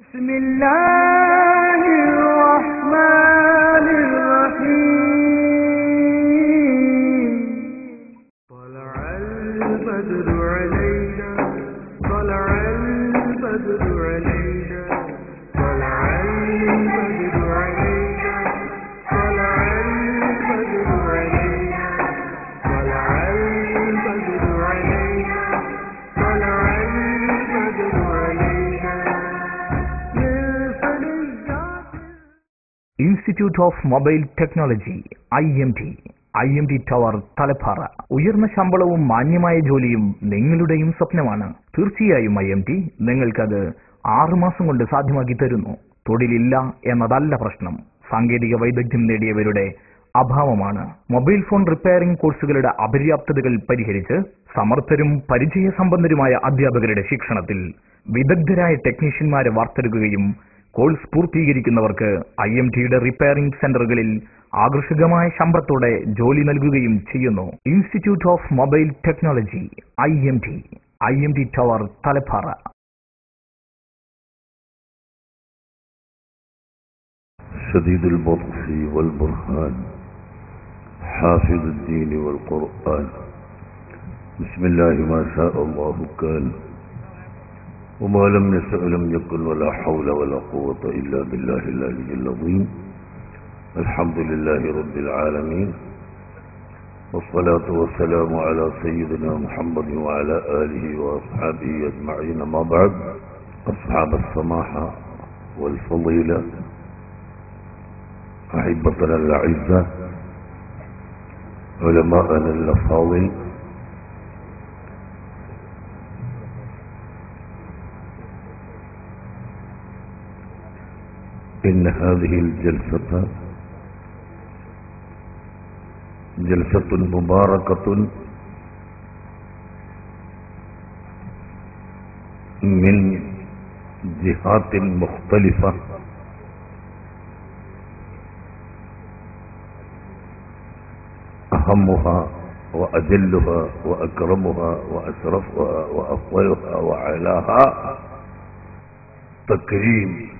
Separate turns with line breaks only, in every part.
بسم الله الرحمن الرحيم طلع البدر علينا طلع البدر علينا طلع البدر علينا طلع البدر علينا طلع البدر علينا طلع البدر علينا من فليات
institute of mobile technology I M T I M T tower Thalappara ഉയർന്ന ശമ്പളവും മാന്യമായ ജോലിയും നിങ്ങളുടെയും സ്വപ്നമാണ് തീർച്ചയായും ഐ എം ടി നിങ്ങൾക്കത് ആറുമാസം കൊണ്ട് സാധ്യമാക്കി തരുന്നു തൊഴിലില്ല എന്നതല്ല പ്രശ്നം സാങ്കേതിക വൈദഗ്ധ്യം നേടിയവരുടെ അഭാവമാണ് മൊബൈൽ ഫോൺ റിപ്പയറിംഗ് കോഴ്സുകളുടെ അപര്യാപ്തതകൾ പരിഹരിച്ച് സമർത്ഥരും പരിചയസമ്പന്നരുമായ അധ്യാപകരുടെ ശിക്ഷണത്തിൽ വിദഗ്ധരായ ടെക്നീഷ്യന്മാരെ വാർത്തെടുക്കുകയും കോഴ്സ് പൂർത്തീകരിക്കുന്നവർക്ക് ഐ എം ടിയുടെ റിപ്പയറിംഗ് സെന്ററുകളിൽ ആകർഷകമായ ശമ്പളത്തോടെ ജോലി നൽകുകയും ചെയ്യുന്നു institute of mobile technology I M T I M T tower Thalappara
شديد البطش والبرهان حافظ الدين والقرآن بسم الله ما شاء الله كان وما لم يشأ لم يكن ولا حول ولا قوة إلا بالله العلي العظيم الحمد لله رب العالمين والصلاة والسلام على سيدنا محمد وعلى آله وأصحابه أجمعين ما بعد أصحاب السماحة والفضيلة أحبتنا الأعزة علماءنا الأفاضل إن هذه الجلسة جلسة مباركة من جهات مختلفة أهمها وأجلها وأكرمها وأشرفها وأفضلها وعلاها تكريم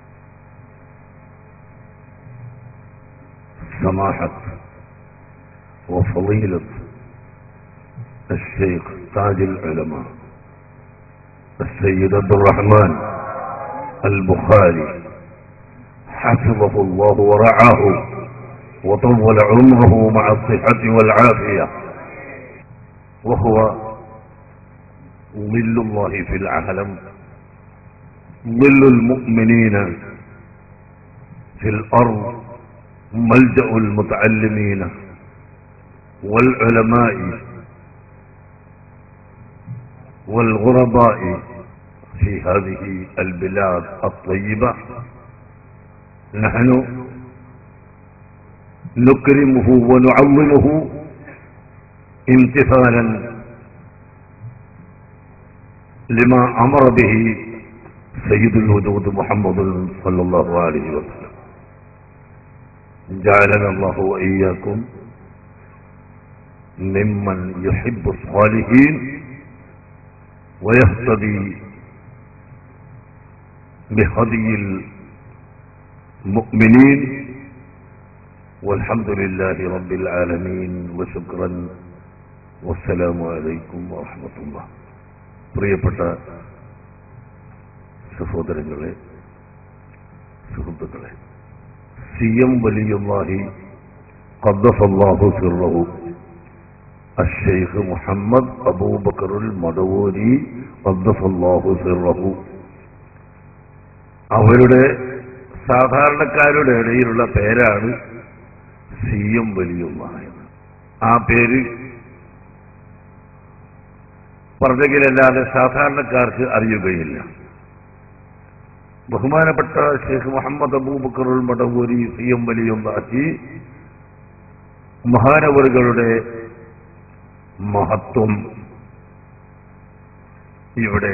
سماحة وفضيلة الشيخ تاج العلماء السيد عبد الرحمن البخاري حفظه الله ورعاه وطول عمره مع الصحة والعافية وهو ظل الله في العالم ظل المؤمنين في الأرض ملجأ المتعلمين والعلماء والغرباء في هذه البلاد الطيبة نحن نكرمه ونعظمه امتثالا لما امر به سيد الوجود محمد صلى الله عليه وسلم جعلنا الله واياكم ممن يحب الصالحين ويهتدي بهدي المؤمنين والحمد لله رب العالمين وشكرا والسلام عليكم ورحمة الله പ്രിയപ്പെട്ട സഹോദരങ്ങളെ സുഹൃത്തുക്കളെ സി എം വലിയുല്ലാഹി ഖദ്ദസല്ലാഹു സിറഹു അഷെയ്ഖ് മുഹമ്മദ് അബൂബക്കറുൽ മദവൂരി ഖദ്ദസല്ലാഹു സിറഹു അവരുടെ സാധാരണക്കാരുടെ ഇടയിലുള്ള പേരാണ് സി എം വലിയുള്ളായത് ആ പേര് പറഞ്ഞെങ്കിലല്ലാതെ സാധാരണക്കാർക്ക് അറിയുകയില്ല ബഹുമാനപ്പെട്ട ഷെയ്ഖ് മുഹമ്മദ് അബൂബക്കറുൽ മടവൂരി സി എം വലിയുള്ളാഹി മഹാനവറുകളുടെ മഹത്വം ഇവിടെ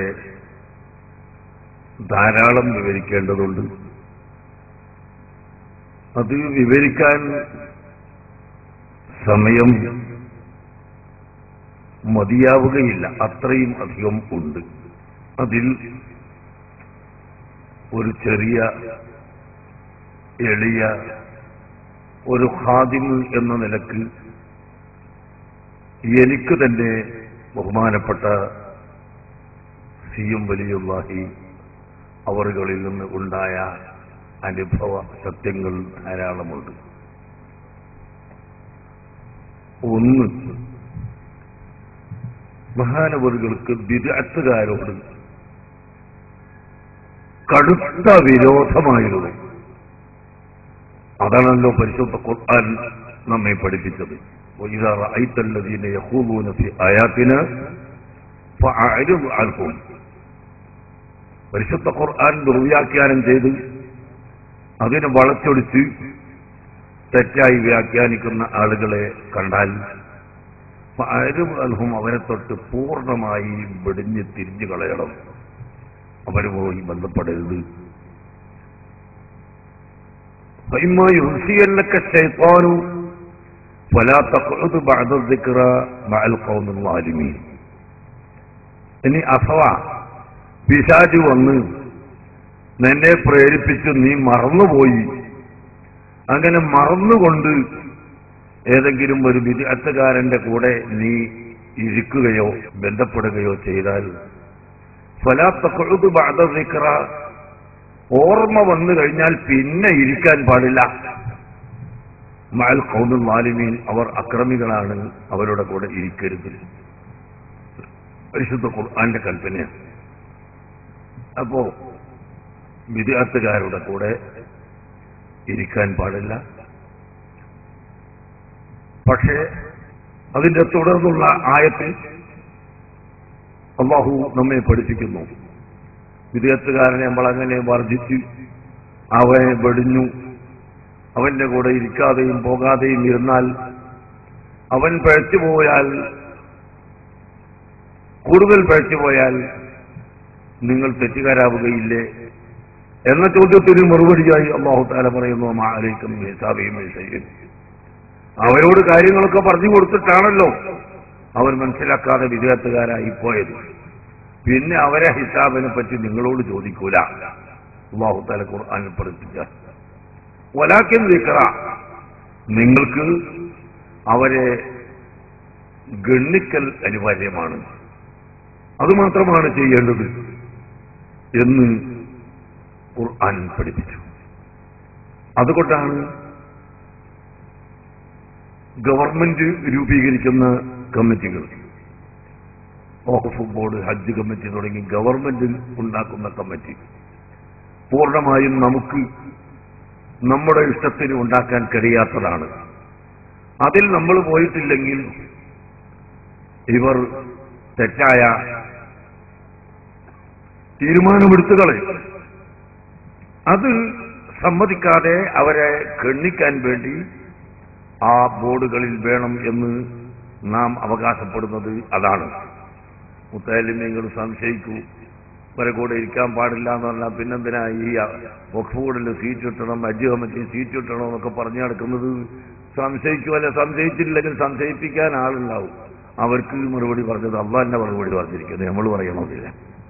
ധാരാളം വിവരിക്കേണ്ടതുണ്ട് അത് വിവരിക്കാൻ സമയം മതിയാവുകയില്ല അത്രയും അധികം ഉണ്ട് അതിൽ ഒരു ചെറിയ എളിയ ഒരു ഹാദിമ് എന്ന നിലക്ക് എനിക്ക് തന്നെ ബഹുമാനപ്പെട്ട സി എം വലിയുള്ളാഹി അവറുകളിൽ നിന്ന് ഉണ്ടായ അനുഭവ സത്യങ്ങൾ ധാരാളമുണ്ട് ഒന്ന് മഹാനവറുകൾക്ക് വിദഗ്ധകാരോട് കടുത്ത വിരോധമായിരുന്നു അതാണല്ലോ പരിശുദ്ധ ഖുർആൻ നമ്മെ പഠിപ്പിച്ചത് وإذا رأيت الذين يخوضون في آياتنا فأعرض عنهم പരിശുദ്ധ ഖുർആൻ ദുർവ്യാഖ്യാനം ചെയ്ത് അതിനെ വളച്ചൊടിച്ച് തെറ്റായി വ്യാഖ്യാനിക്കുന്ന ആളുകളെ കണ്ടാൽ അരുഹും അവരെ തൊട്ട് പൂർണ്ണമായി വെടിഞ്ഞ് തിരിഞ്ഞു കളയണം അവരുമായി ബന്ധപ്പെടരുത് فإما ينسينك الشيطان فلا تقعد بعد الذكرى مع القوم الظالمين ഇനി അഥവാ പിശാച് വന്ന് നിന്നെ പ്രേരിപ്പിച്ച് നീ മറന്നുപോയി അങ്ങനെ മറന്നുകൊണ്ട് ഏതെങ്കിലും ഒരു വിദഗ്ധകാരന്റെ കൂടെ നീ ഇരിക്കുകയോ ബന്ധപ്പെടുകയോ ചെയ്താൽ ഫലാത്തക്കൊഴുത് ബാധ നിക്കറ ഓർമ്മ വന്നു കഴിഞ്ഞാൽ പിന്നെ ഇരിക്കാൻ പാടില്ല മാൽ കൗമുൽ മാലിമീൻ അവർ അക്രമികളാണ് അവരുടെ കൂടെ ഇരിക്കരുത് പരിശുദ്ധ ഖുർആന്റെ കൽപ്പനയാണ് അപ്പോ വിദ്യാർത്ഥികാരുടെ കൂടെ ഇരിക്കാൻ പാടില്ല പക്ഷേ അതിന്റെ തുടർന്നുള്ള ആയത്തിൽ അള്ളാഹു നമ്മെ പഠിപ്പിക്കുന്നു വിദേഹത്തുകാരനെ നമ്മൾ അങ്ങനെ വർജിച്ച് അവനെ വെടിഞ്ഞു അവന്റെ കൂടെ ഇരിക്കാതെയും പോകാതെയും ഇരുന്നാൽ അവൻ പഴച്ചു പോയാൽ കൂടുതൽ പഴച്ചു പോയാൽ നിങ്ങൾ തെറ്റുകാരാവുകയില്ലേ എന്ന ചോദ്യത്തിന് മറുപടിയായി അള്ളാഹു താല പറയുന്നു മാലേക്കും ഹിസാബിയും ചെയ്യും അവരോട് കാര്യങ്ങളൊക്കെ പറഞ്ഞു കൊടുത്തിട്ടാണല്ലോ അവർ മനസ്സിലാക്കാതെ വിദേഹത്തുകാരായി പോയത് പിന്നെ അവരെ ഹിസാബിനെ പറ്റി നിങ്ങളോട് ചോദിക്കൂല അള്ളാഹു താല ഖുർആാനിൽ പഠിപ്പിച്ച ഒലാക്കിൻ ദിക്റ നിങ്ങൾക്ക് അവരെ ഗണ്ണിക്കൽ അനിവാര്യമാണ് അതുമാത്രമാണ് ചെയ്യേണ്ടത് എന്ന് ഖുർആൻ പഠിപ്പിച്ചു അതുകൊണ്ടാണ് ഗവൺമെന്റ് രൂപീകരിക്കുന്ന കമ്മിറ്റികൾ വഖഫ് ബോർഡ് ഹജ്ജ് കമ്മിറ്റി തുടങ്ങി ഗവൺമെന്റ് ഉണ്ടാക്കുന്ന കമ്മിറ്റി പൂർണ്ണമായും നമുക്ക് നമ്മുടെ ഇഷ്ടത്തിന് ഉണ്ടാക്കാൻ കഴിയാത്തതാണ് അതിൽ നമ്മൾ പോയിട്ടില്ലെങ്കിൽ ഇവർ തെറ്റായ തീരുമാനമെടുത്തു കളയും അത് സമ്മതിക്കാതെ അവരെ ഗണ്ണിക്കാൻ വേണ്ടി ആ ബോർഡുകളിൽ വേണം എന്ന് നാം അവകാശപ്പെടുന്നത് അതാണ് മുത്തായാലും നിങ്ങൾ സംശയിക്കൂ വരെ കൂടെ ഇരിക്കാൻ പാടില്ല എന്ന് പറഞ്ഞാൽ പിന്നെന്തിനാ ഈ ബോർഡിൽ സീറ്റ് കിട്ടണം അജ് കമ്മിറ്റി സീറ്റ് കിട്ടണം എന്നൊക്കെ പറഞ്ഞു നടക്കുന്നത് സംശയിക്കുമല്ല സംശയിച്ചില്ലെങ്കിൽ സംശയിപ്പിക്കാൻ ആളുണ്ടാവും അവർക്ക് മറുപടി പറഞ്ഞത് അള്ള തന്നെ മറുപടി പറഞ്ഞിരിക്കുന്നത് നമ്മൾ പറയണമെന്നില്ല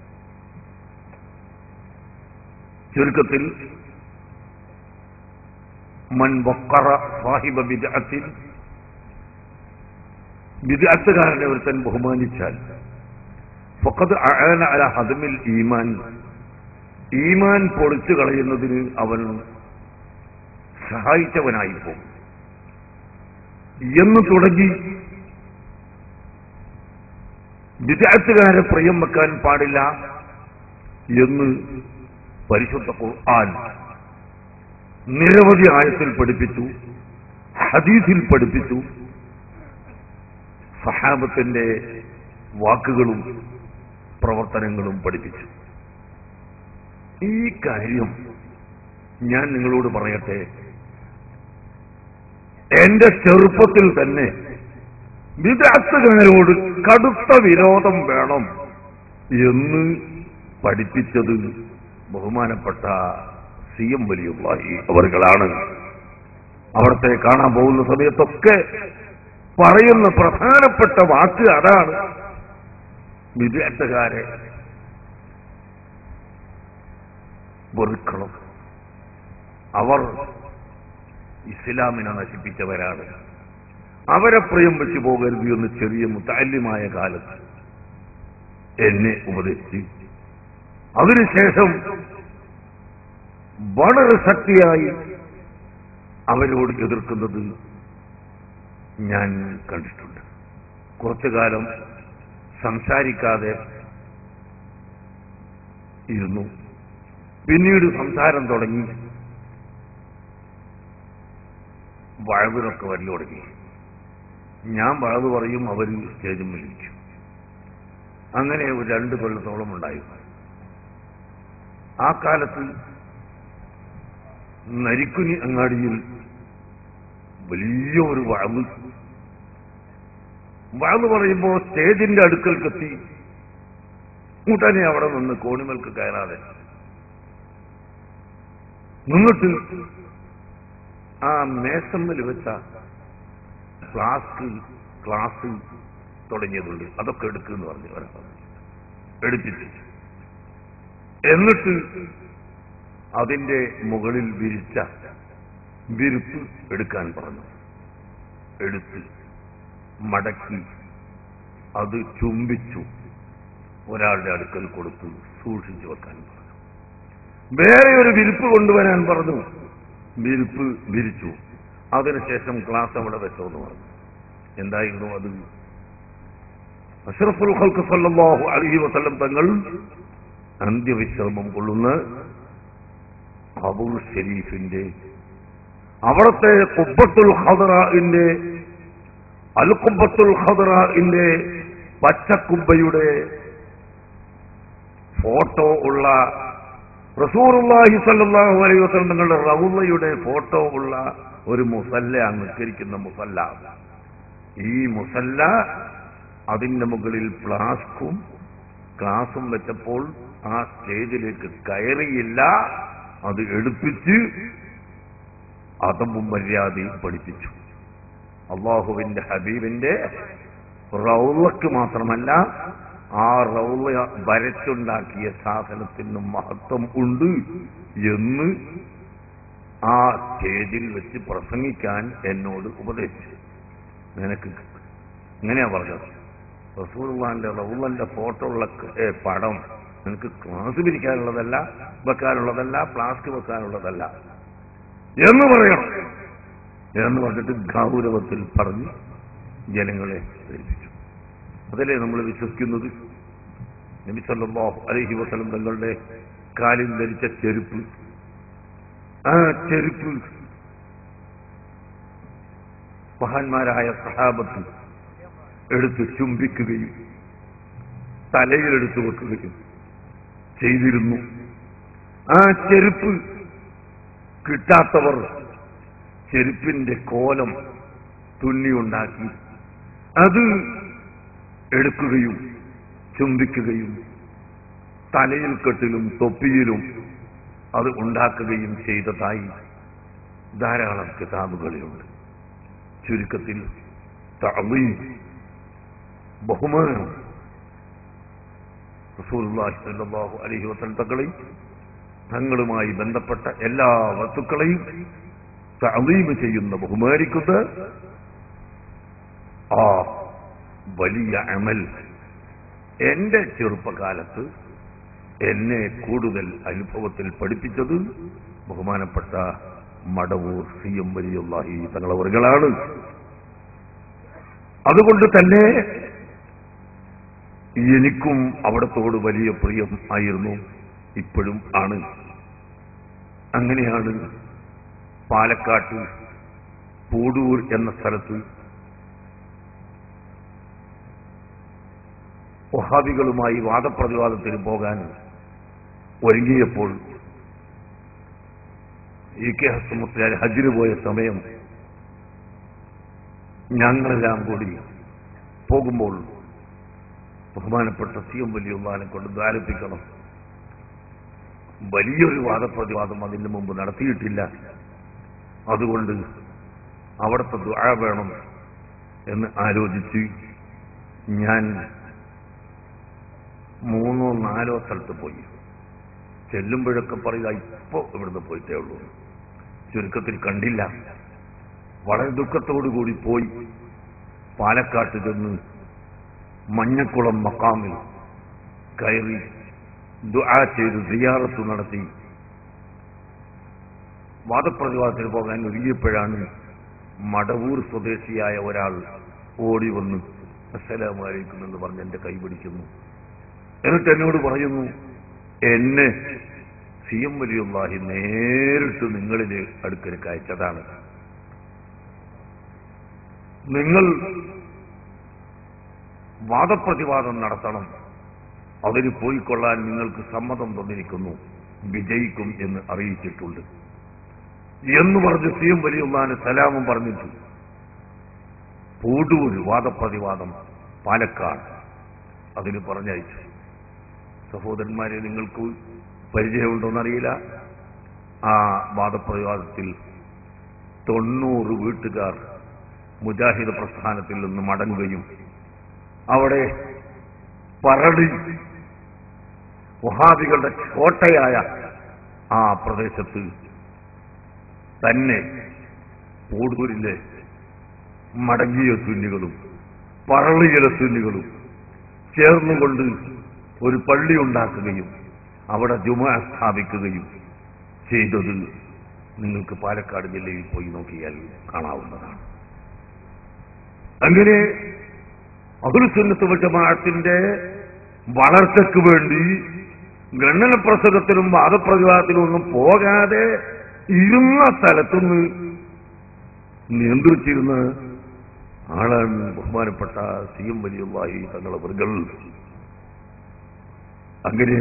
ചുരുക്കത്തിൽ മൻ വക്കറ സാഹിബ ബിദ്അത്തിൽ ബിദ്അത്തുകാരനെ ഒരുത്തൻ ബഹുമാനിച്ചാൽ ഫഖദ് അഅന അല ഹദമിൽ ഈമാൻ ഈമാൻ പൊളിച്ചു കളയുന്നതിന് അവൻ സഹായിച്ചവനായി പോകും എന്ന് തുടങ്ങി വിദ്യാർത്ഥികാരെ പ്രിയം വെക്കാൻ പാടില്ല എന്ന് പരിശുദ്ധ ഖുർആൻ നിരവധി ആയത്തിൽ പഠിപ്പിച്ചു ഹദീസിൽ പഠിപ്പിച്ചു സഹാബത്തിന്റെ വാക്കുകളും പ്രവർത്തനങ്ങളും പഠിപ്പിച്ചു ഈ കാര്യം ഞാൻ നിങ്ങളോട് പറയട്ടെ എന്റെ ചെറുപ്പത്തിൽ തന്നെ വിദഗ്ധകാരോട് കടുത്ത വിരോധം വേണം എന്ന് പഠിപ്പിച്ചത് ബഹുമാനപ്പെട്ട സി എം വലിയുള്ളാഹി അവർകളാണ് അവിടത്തെ കാണാൻ പോകുന്ന സമയത്തൊക്കെ പറയുന്ന പ്രധാനപ്പെട്ട വാക്ക് അതാണ് വിദഗ്ധകാരെ വെറുക്കണം അവർ ഇസ്ലാമിനെ നശിപ്പിച്ചവരാണ് അവരെ പ്രിയം വെച്ച് പോകരുത് എന്ന് ചെറിയ മുത്താല്യമായ കാലത്ത് എന്നെ ഉപദേശിച്ചു അതിനുശേഷം വളരെ ശക്തിയായി അവരോട് എതിർക്കുന്നത് ഞാൻ കണ്ടിട്ടുണ്ട് കുറച്ചു കാലം സംസാരിക്കാതെ ഇരുന്നു പിന്നീട് സംസാരം തുടങ്ങി വഴവിനൊക്കെ വരൽ തുടങ്ങി ഞാൻ വഴവ് പറയും അവർ സ്റ്റേജിൽ വിളിക്കും അങ്ങനെ ഒരു രണ്ട് കൊല്ലത്തോളം ഉണ്ടായിരുന്നു ആ കാലത്ത് നരിക്കുനി അങ്ങാടിയിൽ വലിയ ഒരു വഴവ് വഴവ് പറയുമ്പോൾ സ്റ്റേജിന്റെ അടുക്കൽക്കെത്തി ഉടനെ അവിടെ നിന്ന് കോണിമൽക്ക് കയറാതെ നിന്നിട്ട് ആ മേസമ്മൽ വെച്ച ഫ്ലാസ്ക് ക്ലാസ് തുടങ്ങിയതുണ്ട് അതൊക്കെ എടുക്കുമെന്ന് പറഞ്ഞു ഒരാൾ എടുപ്പിച്ചു എന്നിട്ട് അതിന്റെ മുകളിൽ വിരിച്ച വിരിപ്പ് എടുക്കാൻ പറഞ്ഞു എടുത്ത് മടക്കി അത് ചുംബിച്ചു ഒരാളുടെ അടുക്കൽ കൊടുത്തു സൂക്ഷിച്ചു വെക്കാൻ പറഞ്ഞു വേറെ ഒരു വിരിപ്പ് കൊണ്ടുവരാൻ പറഞ്ഞു വിരിപ്പ് വിരിച്ചു അതിനുശേഷം ക്ലാസ് അവിടെ വെച്ചോന്ന് പറഞ്ഞു എന്തായിരുന്നു അത് അഷ്റഫുൽ ഖൽക്ക് സല്ലല്ലാഹു അലൈഹി വസല്ലം തങ്ങൾ അന്ത്യവിശ്രമം കൊള്ളുന്ന ഖബൂർ ഷരീഫിന്റെ അവിടുത്തെ കുബ്ബത്തുൽ ഖദറാഇന്റെ അൽ കുബ്ബത്തുൽ ഖദറാഇന്റെ പച്ചക്കുബ്ബയുടെ ഫോട്ടോ ഉള്ള റസൂറുല്ലാഹി സല്ലല്ലാഹു അലൈഹി വസല്ലം തങ്ങളുടെ റൗളയുടെ ഫോട്ടോ ഉള്ള ഒരു മുസല്ല നിസ്കരിക്കുന്ന മുസല്ല ഈ മുസല്ല അതിന്റെ മുകളിൽ ഫ്ലാസ്കും ഗ്ലാസും വെച്ചപ്പോൾ ആ സ്റ്റേജിലേക്ക് കയറിയില്ല അത് എടുപ്പിച്ച് അതമ്പും മര്യാദയും പഠിപ്പിച്ചു അള്ളാഹുവിന്റെ ഹബീബിന്റെ റൗളക്ക് മാത്രമല്ല ആ റൗള വരച്ചുണ്ടാക്കിയ സാധനത്തിന് മഹത്വം ഉണ്ട് എന്ന് ആ സ്റ്റേജിൽ വെച്ച് പ്രസംഗിക്കാൻ എന്നോട് ഉപദേശിച്ചു നിനക്ക് ഇങ്ങനെയാ പറഞ്ഞത് റസൂർവാന്റെ റൗളന്റെ ഫോട്ടോ ഉള്ള ഏ, പടം നിനക്ക് ക്ലാസ് പിരിക്കാനുള്ളതല്ല വെക്കാനുള്ളതല്ല പ്ലാസ്ക് വെക്കാനുള്ളതല്ല എന്ന് പറയണം എന്ന് പറഞ്ഞിട്ട് ഗൗരവത്തിൽ പറഞ്ഞ് ജനങ്ങളെ പ്രേരിപ്പിച്ചു അതല്ലേ നമ്മൾ വിശ്വസിക്കുന്നത് നബി സല്ലല്ലാഹു അലൈഹി വസല്ലം തങ്ങളുടെ കാലിൽ ധരിച്ച ചെരുപ്പ് ആ ചെരുപ്പ് മഹാന്മാരായ സഹാബത്ത് എടുത്ത് ചുംബിക്കുകയും തലയിലെടുത്ത് വെക്കുകയും ചെയ്തിരുന്നു ആ ചെരുപ്പ് കിട്ടാത്തവർ ചെരുപ്പിന്റെ കോലം തുന്നിയുണ്ടാക്കി അത് എടുക്കുകയും ചുംബിക്കുകയും തലയിൽ കെട്ടിലും തൊപ്പിയിലും അത് ഉണ്ടാക്കുകയും ചെയ്തതായി ധാരാളം കിതാബുകളിലുണ്ട് ചുരുക്കത്തിൽ തഅളീം, ബഹുമാനം റസൂലുള്ളാഹി സ്വല്ലല്ലാഹു അലൈഹി വസല്ലം തങ്ങളെയും തങ്ങളുമായി ബന്ധപ്പെട്ട എല്ലാ വസ്തുക്കളെയും തഅളീം ചെയ്യുന്ന ബഹുമാനിക്കുന്ന ആ വലിയ അമൽ എന്റെ ചെറുപ്പകാലത്ത് എന്നെ കൂടുതൽ അനുഭവത്തിൽ പഠിപ്പിച്ചത് ബഹുമാനപ്പെട്ട മടവൂർ സി എം വലിയുള്ളാഹി തങ്ങളവറുകളാണ് അതുകൊണ്ട് തന്നെ എനിക്കും അവിടത്തോട് വലിയ പ്രിയം ആയിരുന്നു ഇപ്പോഴും ആണ് അങ്ങനെയാണ് പാലക്കാട്ട് പൂടൂർ എന്ന സ്ഥലത്ത് വഹാബികളുമായി വാദപ്രതിവാദത്തിന് പോകാൻ ഒരുങ്ങിയപ്പോൾ ഇ കെ ഹസ്മുസ്ലാൽ ഹജ്ജിന് പോയ സമയം ഞങ്ങളെല്ലാം കൂടി പോകുമ്പോൾ ബഹുമാനപ്പെട്ട സി എം വലിയുള്ളാനെ കൊണ്ട് ദ്വാരിപ്പിക്കണം വലിയൊരു വാദപ്രതിവാദം അതിന് മുമ്പ് നടത്തിയിട്ടില്ല അതുകൊണ്ട് അവിടുത്തെ ദ്വാ വേണം എന്ന് ആലോചിച്ച് ഞാൻ മൂന്നോ നാലോ സ്ഥലത്ത് പോയി ചെല്ലുമ്പോഴൊക്കെ പറയുക ഇപ്പോ ഇവിടുന്ന് പോയിട്ടേ ഉള്ളൂ ചുരുക്കത്തിൽ കണ്ടില്ല വളരെ ദുഃഖത്തോടു കൂടി പോയി പാലക്കാട്ട് ചെന്ന് മഞ്ഞക്കുളം മക്കാമിൽ കയറി ദുആ ചെയ്ത് സിയാറത്ത് നടത്തി വാദപ്രതിവാദത്തിന് പോകാൻ ഒരുങ്ങിയപ്പോഴാണ് മടവൂർ സ്വദേശിയായ ഒരാൾ ഓടി വന്ന് അസ്സലാമലൈക്കും എന്ന് പറഞ്ഞ് എന്റെ കൈ പിടിക്കുന്നു എന്നിട്ട് എന്നോട് പറയുന്നു എന്നെ സി എം വലിയുള്ളാഹി നേരിട്ട് നിങ്ങളിലെ അടുക്കലേക്ക് അയച്ചതാണ് നിങ്ങൾ വാദപ്രതിവാദം നടത്തണം അതിന് പോയിക്കൊള്ളാൻ നിങ്ങൾക്ക് സമ്മതം തന്നിരിക്കുന്നു വിജയിക്കും എന്ന് അറിയിച്ചിട്ടുണ്ട് എന്ന് പറഞ്ഞ് സി എം വലിയുള്ളാന് സലാമും പറഞ്ഞിട്ടു പൂടൂര് വാദപ്രതിവാദം പാലക്കാട് അതിന് പറഞ്ഞയച്ചു സഹോദരന്മാരെ നിങ്ങൾക്ക് പരിചയമുണ്ടോന്നറിയില്ല ആ വാദപ്രതിവാദത്തിൽ തൊണ്ണൂറ് വീട്ടുകാർ മുജാഹിദ് പ്രസ്ഥാനത്തിൽ നിന്ന് മടങ്ങുകയും അവിടെ പറടി വഹാബികളുടെ കോട്ടയായ ആ പ്രദേശത്ത് തന്നെ പൂടൂരിലെ മടങ്ങിയ സുന്നികളും പറളിയിലെ സുന്നികളും ചേർന്നുകൊണ്ട് ഒരു പള്ളി ഉണ്ടാക്കുകയും അവിടെ ജുമ സ്ഥാപിക്കുകയും ചെയ്തത് നിങ്ങൾക്ക് പാലക്കാട് ജില്ലയിൽ പോയി നോക്കിയാൽ കാണാവുന്നതാണ് അങ്ങനെ അബുൽസുന്നത്ത് ജമാഅത്തിന്റെ വളർച്ചയ്ക്ക് വേണ്ടി ഗണ്ണന പ്രസംഗത്തിനും വാദപ്രതിവാദത്തിനും ഒന്നും പോകാതെ ഇരുന്ന സ്ഥലത്തുനിന്ന് നിയന്ത്രിച്ചിരുന്ന ആളാണ് ബഹുമാനപ്പെട്ട സി എം വലിയുള്ളാഹി തങ്ങളെ വർഗൾ അങ്ങനെ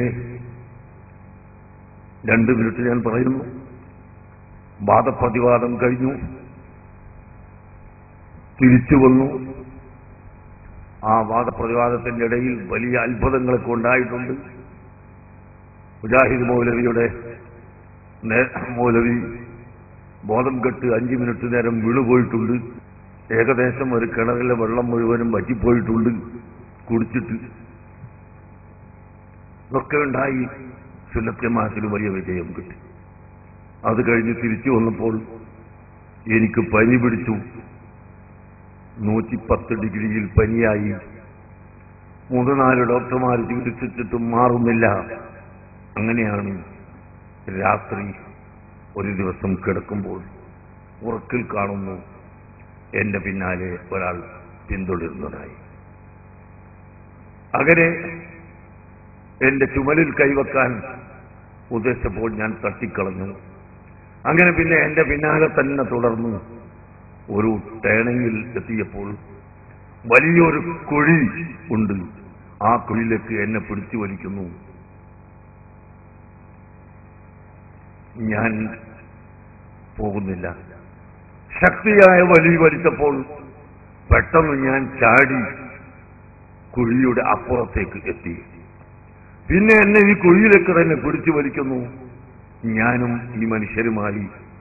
രണ്ട് മിനിറ്റ് ഞാൻ പറയുന്നു വാദപ്രതിവാദം കഴിഞ്ഞു തിരിച്ചു വന്നു ആ വാദപ്രതിവാദത്തിന്റെ ഇടയിൽ വലിയ അത്ഭുതങ്ങളൊക്കെ ഉണ്ടായിട്ടുണ്ട് മുജാഹിദ് മൗലവിയുടെ നേ- മൗലവി ബോധം കെട്ട് അഞ്ചു മിനിറ്റ് നേരം വീണുപോയിട്ടുണ്ട് ഏകദേശം ഒരു കിണറിലെ വെള്ളം മുഴുവനും വറ്റിപ്പോയിട്ടുണ്ട് കുടിച്ചിട്ട് ഇതൊക്കെ ഉണ്ടായി സുലഭ്യമാസിന് വലിയ വിജയം കിട്ടി അത് കഴിഞ്ഞ് തിരിച്ചു വന്നപ്പോൾ എനിക്ക് പനി പിടിച്ചു നൂറ്റിപ്പത്ത് ഡിഗ്രിയിൽ പനിയായി മൂന്ന് നാല് ഡോക്ടർമാർ ചികിത്സിച്ചിട്ടും മാറുന്നില്ല അങ്ങനെയാണ് രാത്രി ഒരു ദിവസം കിടക്കുമ്പോൾ ഉറക്കിൽ കാണുന്നു എന്റെ പിന്നാലെ ഒരാൾ പിന്തുടരുന്നതായി അങ്ങനെ എന്റെ ചുമലിൽ കൈവക്കാൻ ഉദ്ദേശിച്ചപ്പോൾ ഞാൻ തട്ടിക്കളഞ്ഞു അങ്ങനെ പിന്നെ എന്റെ പിന്നാലെ തന്നെ തുടർന്നു ഒരു ടേണിങ്ങിൽ എത്തിയപ്പോൾ വലിയൊരു കുഴി ഉണ്ട് ആ കുഴിയിലേക്ക് എന്നെ പിടിച്ചു വലിക്കുന്നു ഞാൻ പോകുന്നില്ല ശക്തിയായ വലി വലിച്ചപ്പോൾ പെട്ടെന്ന് ഞാൻ ചാടി കുഴിയുടെ അപ്പുറത്തേക്ക് എത്തി പിന്നെ എന്നെ ഈ കുഴിയിലേക്ക് തന്നെ പിടിച്ചു വലിക്കുന്നു ഞാനും ഈ മനുഷ്യരുമായി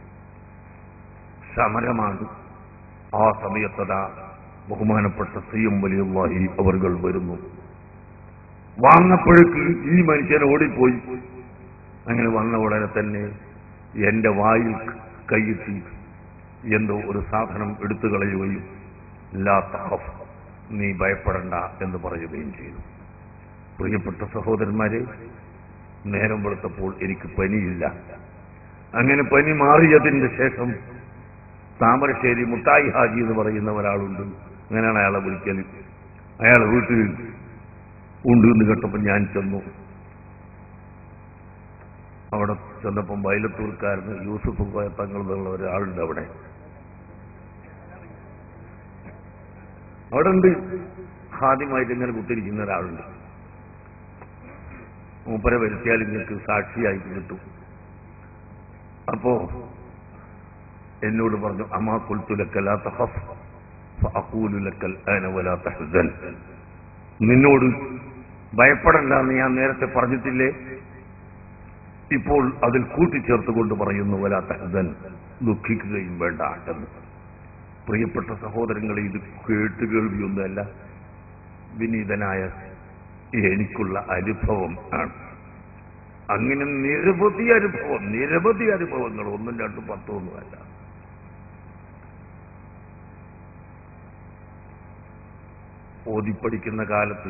സമരമാണ് ആ സമയത്തതാ ബഹുമാനപ്പെട്ട സി എം വലിയുള്ളാഹി അവർകൾ വരുന്നു വാങ്ങപ്പോഴേക്ക് ഈ മനുഷ്യൻ ഓടിപ്പോയി അങ്ങനെ വന്ന ഉടനെ തന്നെ എന്റെ വായിൽ കൈയിട്ട് എന്തോ ഒരു സാധനം എടുത്തു കളയുകയും ലാ തഖഫ് നീ ഭയപ്പെടണ്ട എന്ന് പറയുകയും ചെയ്തു പ്രിയപ്പെട്ട സഹോദരന്മാരെ നേരം വെളുത്തപ്പോൾ എനിക്ക് പനിയില്ല അങ്ങനെ പനി മാറിയതിന്റെ ശേഷം താമരശ്ശേരി മുട്ടായി ഹാജി എന്ന് പറയുന്ന ഒരാളുണ്ട് അങ്ങനെയാണ് അയാളെ വിളിക്കൽ അയാളെ വീട്ടിൽ ഉണ്ട് എന്ന് കേട്ടപ്പോൾ ഞാൻ ചെന്നു അവിടെ ചെന്നപ്പം വയലത്തൂർക്കാരന് യൂസുഫ് കോയ തങ്ങൾ എന്നുള്ള ഒരാളുണ്ട് അവിടെ അവിടെ ഉണ്ട് ആദ്യമായിട്ട് ഇങ്ങനെ കുത്തിരിക്കുന്ന ഒരാളുണ്ട് മൂപ്പരെ വരുത്തിയാൽ നിങ്ങൾക്ക് സാക്ഷിയായിട്ട് കിട്ടും അപ്പോ എന്നോട് പറഞ്ഞു അമാ കുൽത്തുലക്കൽ അക്കൂലുലക്കൽ അനവലാ തഹ്സൻ നിന്നോട് ഭയപ്പെടണ്ടെന്ന് ഞാൻ നേരത്തെ പറഞ്ഞിട്ടില്ലേ ഇപ്പോൾ അതിൽ കൂട്ടിച്ചേർത്തുകൊണ്ട് പറയുന്നു വലാ തഹ്സൻ ദുഃഖിക്കുകയും വേണ്ട എന്ന് പ്രിയപ്പെട്ട സഹോദരങ്ങളെ ഇത് കേട്ടുകേൾവിയൊന്നുമല്ല വിനീതനായ എനിക്കുള്ള അനുഭവം ആണ് അങ്ങനെ നിരവധി അനുഭവം നിരവധി അനുഭവങ്ങൾ ഒന്നും രണ്ടും പത്തും ഒന്നുമല്ല ഓതിപ്പടിക്കുന്ന കാലത്ത്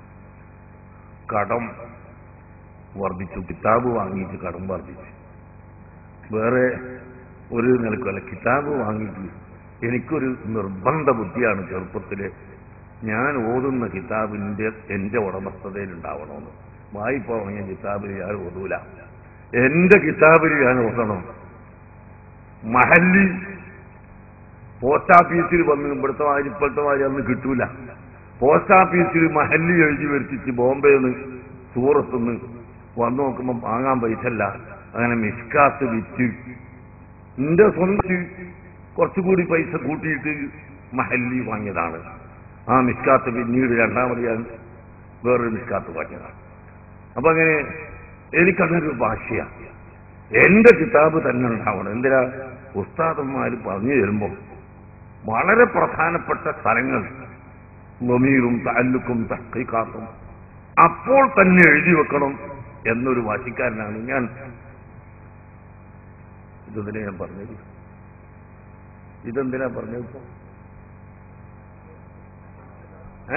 കടം വർദ്ധിച്ചു കിതാബ് വാങ്ങിയിട്ട് കടം വർദ്ധിച്ചു വേറെ ഒരു നിലക്കല്ല കിതാബ് വാങ്ങിയിട്ട് എനിക്കൊരു നിർബന്ധ ബുദ്ധിയാണ് ചെറുപ്പത്തില് ഞാൻ ഓതുന്ന കിതാബിന്റെ എന്റെ ഉടമസ്ഥതയിൽ ഉണ്ടാവണമെന്ന് വായ്പ വാങ്ങിയ കിതാബിൽ ഞാൻ ഓതൂല എന്റെ കിതാബിൽ ഞാൻ ഓതണം മഹല്ലി പോസ്റ്റ് ഓഫീസിൽ വന്ന് ഇവിടുത്തെ മാതിരി ഇപ്പോഴത്തെ മാതിരി അന്ന് കിട്ടൂല പോസ്റ്റ് ഓഫീസിൽ മഹല്ലി എഴുതി വരുത്തിച്ച് ബോംബെന്ന് സൂറത്തുനിന്ന് വന്നു നോക്കുമ്പോൾ വാങ്ങാൻ പൈസ അല്ല അങ്ങനെ മിസ്കാത്ത് വിറ്റ് എന്റെ സ്വന്തം കുറച്ചുകൂടി പൈസ കൂട്ടിയിട്ട് മഹല്ലി വാങ്ങിയതാണ് ആ മിസ്കാത്ത് പിന്നീട് രണ്ടാമത് ഞാൻ വേറൊരു മിസ്കാത്ത് വാങ്ങിയതാണ് അപ്പൊ അങ്ങനെ എനിക്കതൊരു ഭാഷയാണ് എന്റെ കിതാബ് തന്നെ ഉണ്ടാവണം എന്തിനാ ഉസ്താദന്മാർ പറഞ്ഞു തരുമ്പോൾ വളരെ പ്രധാനപ്പെട്ട സ്ഥലങ്ങൾ ലമീറും താല്ലുക്കും തഹീക്കാത്തും അപ്പോൾ തന്നെ എഴുതി വെക്കണം എന്നൊരു വാശിക്കാരനാണ് ഞാൻ ഇതെന്തിനാ ഞാൻ പറഞ്ഞത് ഇതെന്തിനാ പറഞ്ഞത് ഇപ്പൊ ഏ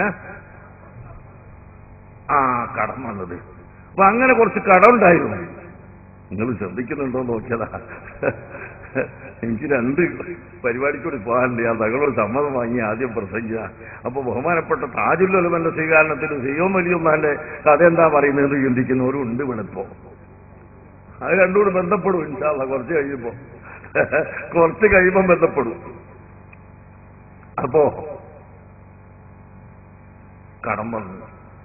ആ കടം വന്നത് അപ്പൊ അങ്ങനെ കുറച്ച് കടം ഉണ്ടായിരുന്നു നിങ്ങൾ ശ്രദ്ധിക്കുന്നുണ്ടോ എന്ന് നോക്കിയതാ എനിക്ക് രണ്ട് പരിപാടിക്കൂടി പോകാനുണ്ട് ഞാൻ തങ്ങളോട് സമ്മതം വാങ്ങി ആദ്യം പ്രസംഗിച്ച അപ്പൊ ബഹുമാനപ്പെട്ട താജുല്ലമന്റെ സ്വീകരണത്തിന് സിയോ വലിയൊന്നാന്റെ കഥ എന്താ പറയുന്നത് ചിന്തിക്കുന്നവരും ഉണ്ട് ഇവിടെപ്പോ അത് രണ്ടുകൂടി ബന്ധപ്പെടും ഇൻഷാല്ല കുറച്ച് കഴിയുമ്പോ കുറച്ച് കഴിയുമ്പം ബന്ധപ്പെടും അപ്പോ കടം വന്നു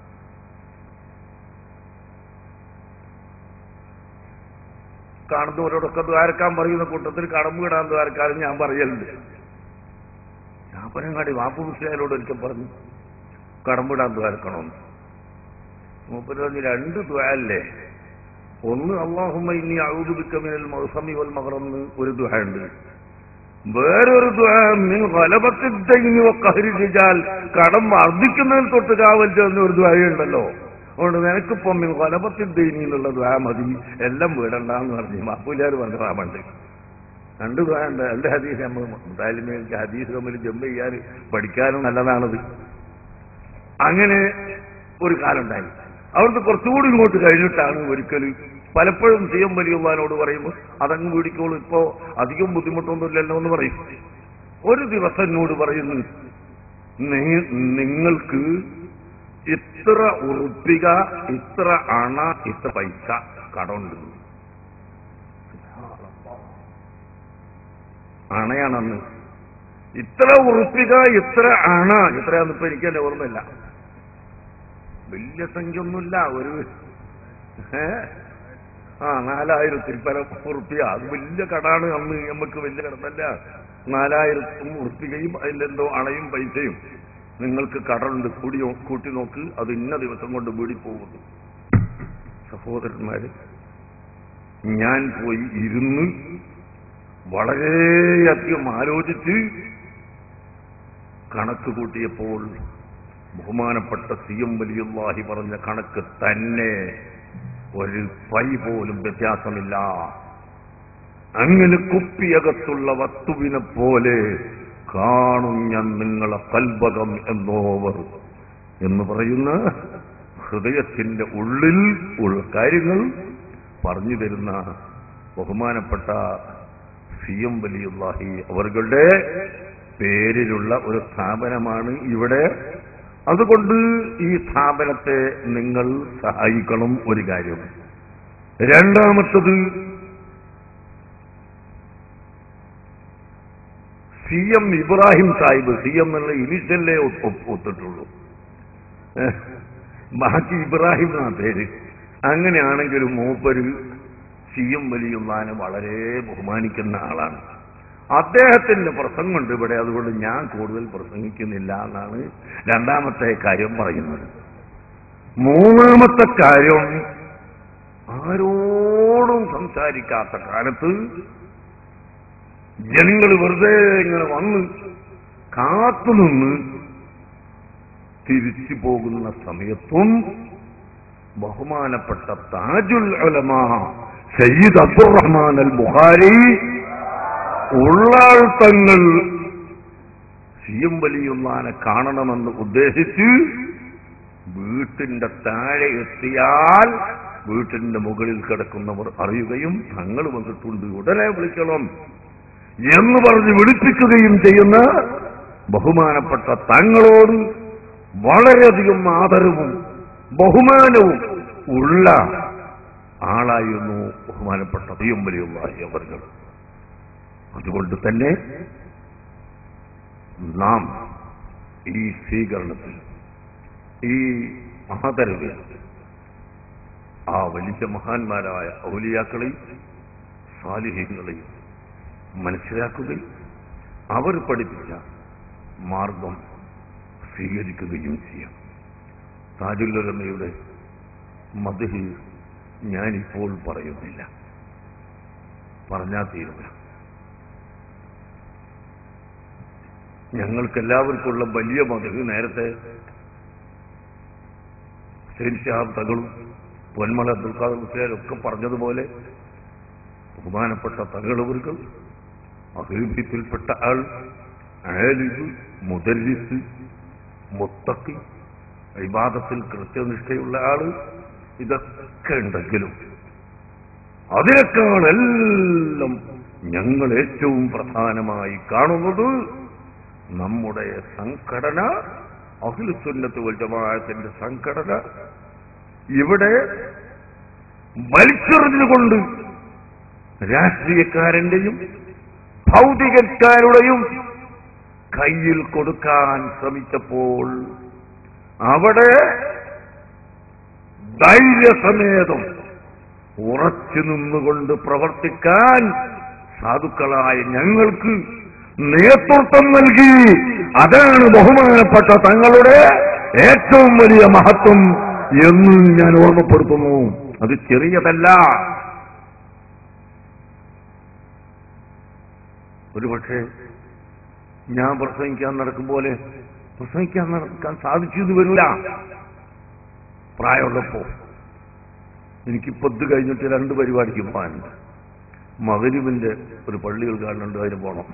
കാണുന്നവരോടൊക്കെ ദ്വാരക്കാൻ പറയുന്ന കൂട്ടത്തിൽ കടമ്പ് കിടാൻ ദ്വാരക്കാരും ഞാൻ പറയലുണ്ട് ഞാൻ പറയങ്ങാടി വാപ്പു മുസ്ലിയാരോട് ഒരിക്കൽ പറഞ്ഞു കടമ്പിടാൻ ദ്വാരക്കണമെന്ന് മൂപ്പര് പറഞ്ഞു രണ്ട് ദ്വാരല്ലേ ഒന്ന് അള്ളാഹുമ്മ ഇനി ഔദുബിക്കമിനൽ മൗസമി വൽ മഹറന്ന് ഒരു ദ്വാ ഉണ്ട് വേറൊരു ദ്വാ മിൻ ഖലബത്തിദ്ദൈനി വഖഹരി റിജാൽ കടം വർദ്ധിക്കുന്നതിൽ തൊട്ട് കാവൽ ചെയ്യുന്ന ഒരു ദ്വായുണ്ടല്ലോ അതുകൊണ്ട് നിനക്കിപ്പം മിൻ ഖലബത്തിദ്ദൈനി എന്നുള്ള ദ്വാ മതി എല്ലാം വീടണ്ടെന്ന് പറഞ്ഞു മാപ്പൂലാർ പറഞ്ഞ റാമുണ്ട് രണ്ട് ദ്വാ ഉണ്ട് രണ്ട് ഹദീസ് നമ്മൾ താലിമേൽക്ക് ഹദീസ് തമ്മിൽ ജമ്പ് ചെയ്യാൻ പഠിക്കാനും നല്ലതാണത് അങ്ങനെ ഒരു കാലം ഉണ്ടായി അവിടുന്ന് കുറച്ചുകൂടി ഇങ്ങോട്ട് കഴിഞ്ഞിട്ടാണ് ഒരിക്കൽ പലപ്പോഴും സി എം വലിയുള്ളവനോട് പറയുമ്പോൾ അതങ്ങ് വീടിക്കോളൂ ഇപ്പോ അധികം ബുദ്ധിമുട്ടൊന്നുമില്ലല്ലോ എന്ന് പറയും ഒരു ദിവസം എന്നോട് പറയുന്നു "നി- നിങ്ങൾക്ക് ഇത്ര ഉറുപ്പിക ഇത്ര അണ ഇത്ര പൈസ കടമുണ്ട് അണയാണെന്ന് ഇത്ര ഉറുപ്പിക ഇത്ര അണ ഇത്രയാണെന്ന് ഇപ്പൊ എനിക്ക് എന്റെ ഓർമ്മയില്ല വലിയ സംഖ്യ ഒന്നുമില്ല ഒരു ഏ? ആ നാലായിരത്തിൽ പരം ഉറുപ്പിക അത് വലിയ കടാണ് അന്ന് നമുക്ക് വലിയ കടന്നല്ല നാലായിരത്തും ഉറുപ്പികയും അതിലെന്തോ അണയും പൈസയും നിങ്ങൾക്ക് കടമുണ്ട് കൂടി നോ- കൂട്ടി നോക്ക് അത് ഇന്ന ദിവസം കൊണ്ട് വീടി പോകുന്നു സഹോദരന്മാര് ഞാൻ പോയി ഇരുന്ന് വളരെയധികം ആലോചിച്ച് കണക്ക് കൂട്ടിയപ്പോൾ ബഹുമാനപ്പെട്ട സി എം വലിയുള്ളാഹി പറഞ്ഞ കണക്ക് തന്നെ ഒരു പൈ പോലും വ്യത്യാസമില്ല അങ്ങനെ കുപ്പിയകത്തുള്ള വസ്തുവിനെ പോലെ കാണും ഞാൻ നിങ്ങളെ കൽബകം എന്നോവർ എന്ന് പറയുന്ന ഹൃദയത്തിന്റെ ഉള്ളിൽ ഉള്ള കാര്യങ്ങൾ പറഞ്ഞു തരുന്ന ബഹുമാനപ്പെട്ട സി എം വലിയുള്ളാഹി അവരുടെ പേരിലുള്ള ഒരു സ്ഥാപനമാണ് ഇവിടെ അതുകൊണ്ട് ഈ സ്ഥാപനത്തെ നിങ്ങൾ സഹായിക്കണം ഒരു കാര്യം രണ്ടാമത്തത് C M Ibrahim Sahib C M എന്നുള്ള ഇനിഷ്യല്ലേ ഒത്തിട്ടുള്ളൂ ഏഹ്, ബാക്കി ഇബ്രാഹിം എന്നാ പേര് അങ്ങനെയാണെങ്കിലും മൂപ്പര് സി എം വലിയുള്ളാനെ വളരെ ബഹുമാനിക്കുന്ന ആളാണ് അദ്ദേഹത്തിന്റെ പ്രസംഗമുണ്ട് ഇവിടെ അതുകൊണ്ട് ഞാൻ കൂടുതൽ പ്രസംഗിക്കുന്നില്ല എന്നാണ് രണ്ടാമത്തെ കാര്യം പറയുന്നത് മൂന്നാമത്തെ കാര്യം ആരോടും സംസാരിക്കാത്ത കാലത്ത് ജനങ്ങൾ വെറുതെ ഇങ്ങനെ വന്ന് കാത്തുനിന്ന് തിരിച്ചു പോകുന്ന സമയത്തും ബഹുമാനപ്പെട്ട താജുൽ ഉലമ സയ്യിദ് അബ്ദുറഹ്മാൻ അൽ ബുഖാരി ഉള്ളാൾ തങ്ങൾ സി എം വലിയുള്ളാനെ കാണണമെന്ന് ഉദ്ദേശിച്ച് വീട്ടിന്റെ താഴെ എത്തിയാൽ വീട്ടിന്റെ മുകളിൽ കിടക്കുന്നവർ അറിയുകയും തങ്ങൾ വന്നിട്ടുണ്ട് ഉടനെ വിളിക്കണം എന്ന് പറഞ്ഞ് വിളിപ്പിക്കുകയും ചെയ്യുന്ന ബഹുമാനപ്പെട്ട തങ്ങളോട് വളരെയധികം ആദരവും ബഹുമാനവും ഉള്ള ആളായിരുന്നു ബഹുമാനപ്പെട്ട തീയമ്പലിയുള്ള അവർ അതുകൊണ്ട് തന്നെ നാം ഈ സ്വീകരണത്തിൽ ഈ ആദരവിൽ ആ വലിയ മഹാന്മാരായ ഔലിയാക്കളെയും സാലിഹ്യങ്ങളെയും മനസ്സിലാക്കുകയും അവർ പഠിപ്പിച്ച മാർഗം സ്വീകരിക്കുകയും ചെയ്യാം താജുല്ലമയുടെ മധുഹി ഞാനിപ്പോൾ പറയുന്നില്ല പറഞ്ഞാൽ തീരുക ഞങ്ങൾക്കെല്ലാവർക്കുള്ള വലിയ മധുഹ് നേരത്തെ സെയിൻ ഷാബ് തകളും പൊന്മല അബ്ദുൽ ഖാദർ മുസ്ലിയാരൊക്കെ പറഞ്ഞതുപോലെ ബഹുമാനപ്പെട്ട തകളവർക്ക് അഭിപ്രായത്തിൽപ്പെട്ട ആൾ ആലിബ് മുദല്ലിസ് മുത്തക്കി വിവാദത്തിൽ കൃത്യനിഷ്ഠയുള്ള ആള് ഇതൊക്കെ ഉണ്ടെങ്കിലും അതിനേക്കാളെല്ലാം ഞങ്ങൾ ഏറ്റവും പ്രധാനമായി കാണുന്നത് നമ്മുടെ സംഘടന അഖിലുസുന്നത്ത് വൽ ജമാഅത്തിന്റെ സംഘടന ഇവിടെ വലിച്ചെറിഞ്ഞുകൊണ്ട് രാഷ്ട്രീയക്കാരന്റെയും ഭൗതികക്കാരുടെയും കയ്യിൽ കൊടുക്കാൻ ശ്രമിച്ചപ്പോൾ അവിടെ ധൈര്യസമേതം ഉറച്ചു നിന്നുകൊണ്ട് പ്രവർത്തിക്കാൻ സാധുക്കളായ ഞങ്ങൾക്ക് നേതൃത്വം നൽകി അതാണ് ബഹുമാനപ്പെട്ട തങ്ങളുടെ ഏറ്റവും വലിയ മഹത്വം എന്ന് ഞാൻ ഓർമ്മപ്പെടുത്തുന്നു അത് ചെറിയതല്ല ഒരുപക്ഷെ ഞാൻ പ്രസംഗിക്കാൻ നടക്കും പോലെ പ്രസംഗിക്കാൻ നടക്കാൻ സാധിച്ചു എന്ന് വരില്ല പ്രായമുള്ളപ്പോ എനിക്കിപ്പോ ഇത് കഴിഞ്ഞിട്ട് രണ്ട് പരിപാടിക്ക് പോകാനുണ്ട് മകരിവിന്റെ ഒരു പള്ളികൾ കാണുന്നുണ്ട് അതിന് പോണം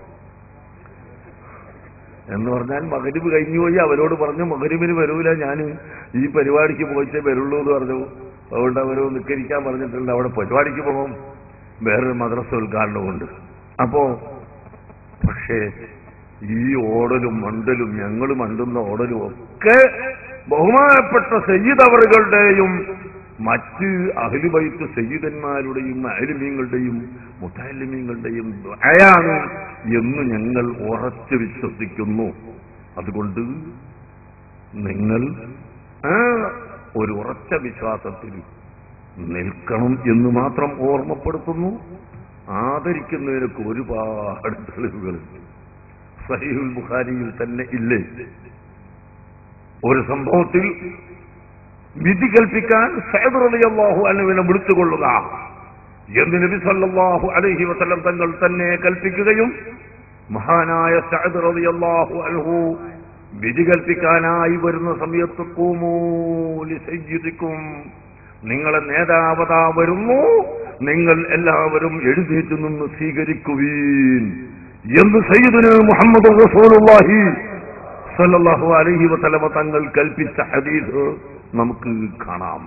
എന്ന് പറഞ്ഞാൽ മകരിവ് കഴിഞ്ഞു പോയി അവരോട് പറഞ്ഞു മകരിവിന് വരൂല ഞാൻ ഈ പരിപാടിക്ക് പോയിട്ടേ വരുള്ളൂ എന്ന് പറഞ്ഞു അതുകൊണ്ട് അവര് നിക്കരിക്കാൻ പറഞ്ഞിട്ടുണ്ട് അവിടെ പരിപാടിക്ക് പോകും വേറൊരു മദ്രസ ഉദ്ഘാടനമുണ്ട് അപ്പോ പക്ഷേ ഈ ഓടലും മണ്ടലും ഞങ്ങൾ മണ്ടുന്ന ഓടലും ഒക്കെ ബഹുമാനപ്പെട്ട സയ്യിദ് അവറുകളുടെയും മറ്റ് അഹിലുബൈത്ത് സയ്യിദന്മാരുടെയും അയലുമീങ്ങളുടെയും മുത്താലിമീങ്ങളുടെയും ദയാണ് എന്ന് ഞങ്ങൾ ഉറച്ചു വിശ്വസിക്കുന്നു അതുകൊണ്ട് നിങ്ങൾ ആ ഒരു ഉറച്ച വിശ്വാസത്തിൽ നിൽക്കണം എന്ന് മാത്രം ഓർമ്മപ്പെടുത്തുന്നു ആദരിക്കുന്നതിനൊക്കെ ഒരുപാട് തെളിവുകളുണ്ട് സഹീഹുൽ ബുഖാരിയിൽ തന്നെ ഇല്ലേ ഒരു സംഭവത്തിൽ വിധി കൽപ്പിക്കാൻ സൈദ് റളിയല്ലാഹു അൻഹുവിനെ വിളിച്ചുകൊള്ളുക എന്ന് നബി സല്ലല്ലാഹു അലൈഹി വസല്ലം തങ്ങൾ തന്നെ കൽപ്പിക്കുകയും മഹാനായ സഅദ് റളിയല്ലാഹു അൻഹു വിധി കൽപ്പിക്കാനായി വരുന്ന സമയത്ത് ഖൂമൂ ലിസയ്യിദിക്കും നിങ്ങളെ നേതാവതാ വരുന്നു നിങ്ങൾ എല്ലാവരും എഴുന്നേറ്റ് നിന്ന് സ്വീകരിക്കുവീൻ എന്ന് സയ്യിദുന മുഹമ്മദ് റസൂലുള്ളാഹി സല്ലല്ലാഹു അലൈഹി വസല്ലമ തങ്ങൾ കൽപ്പിച്ച ഹദീസ് നമുക്ക് കാണാം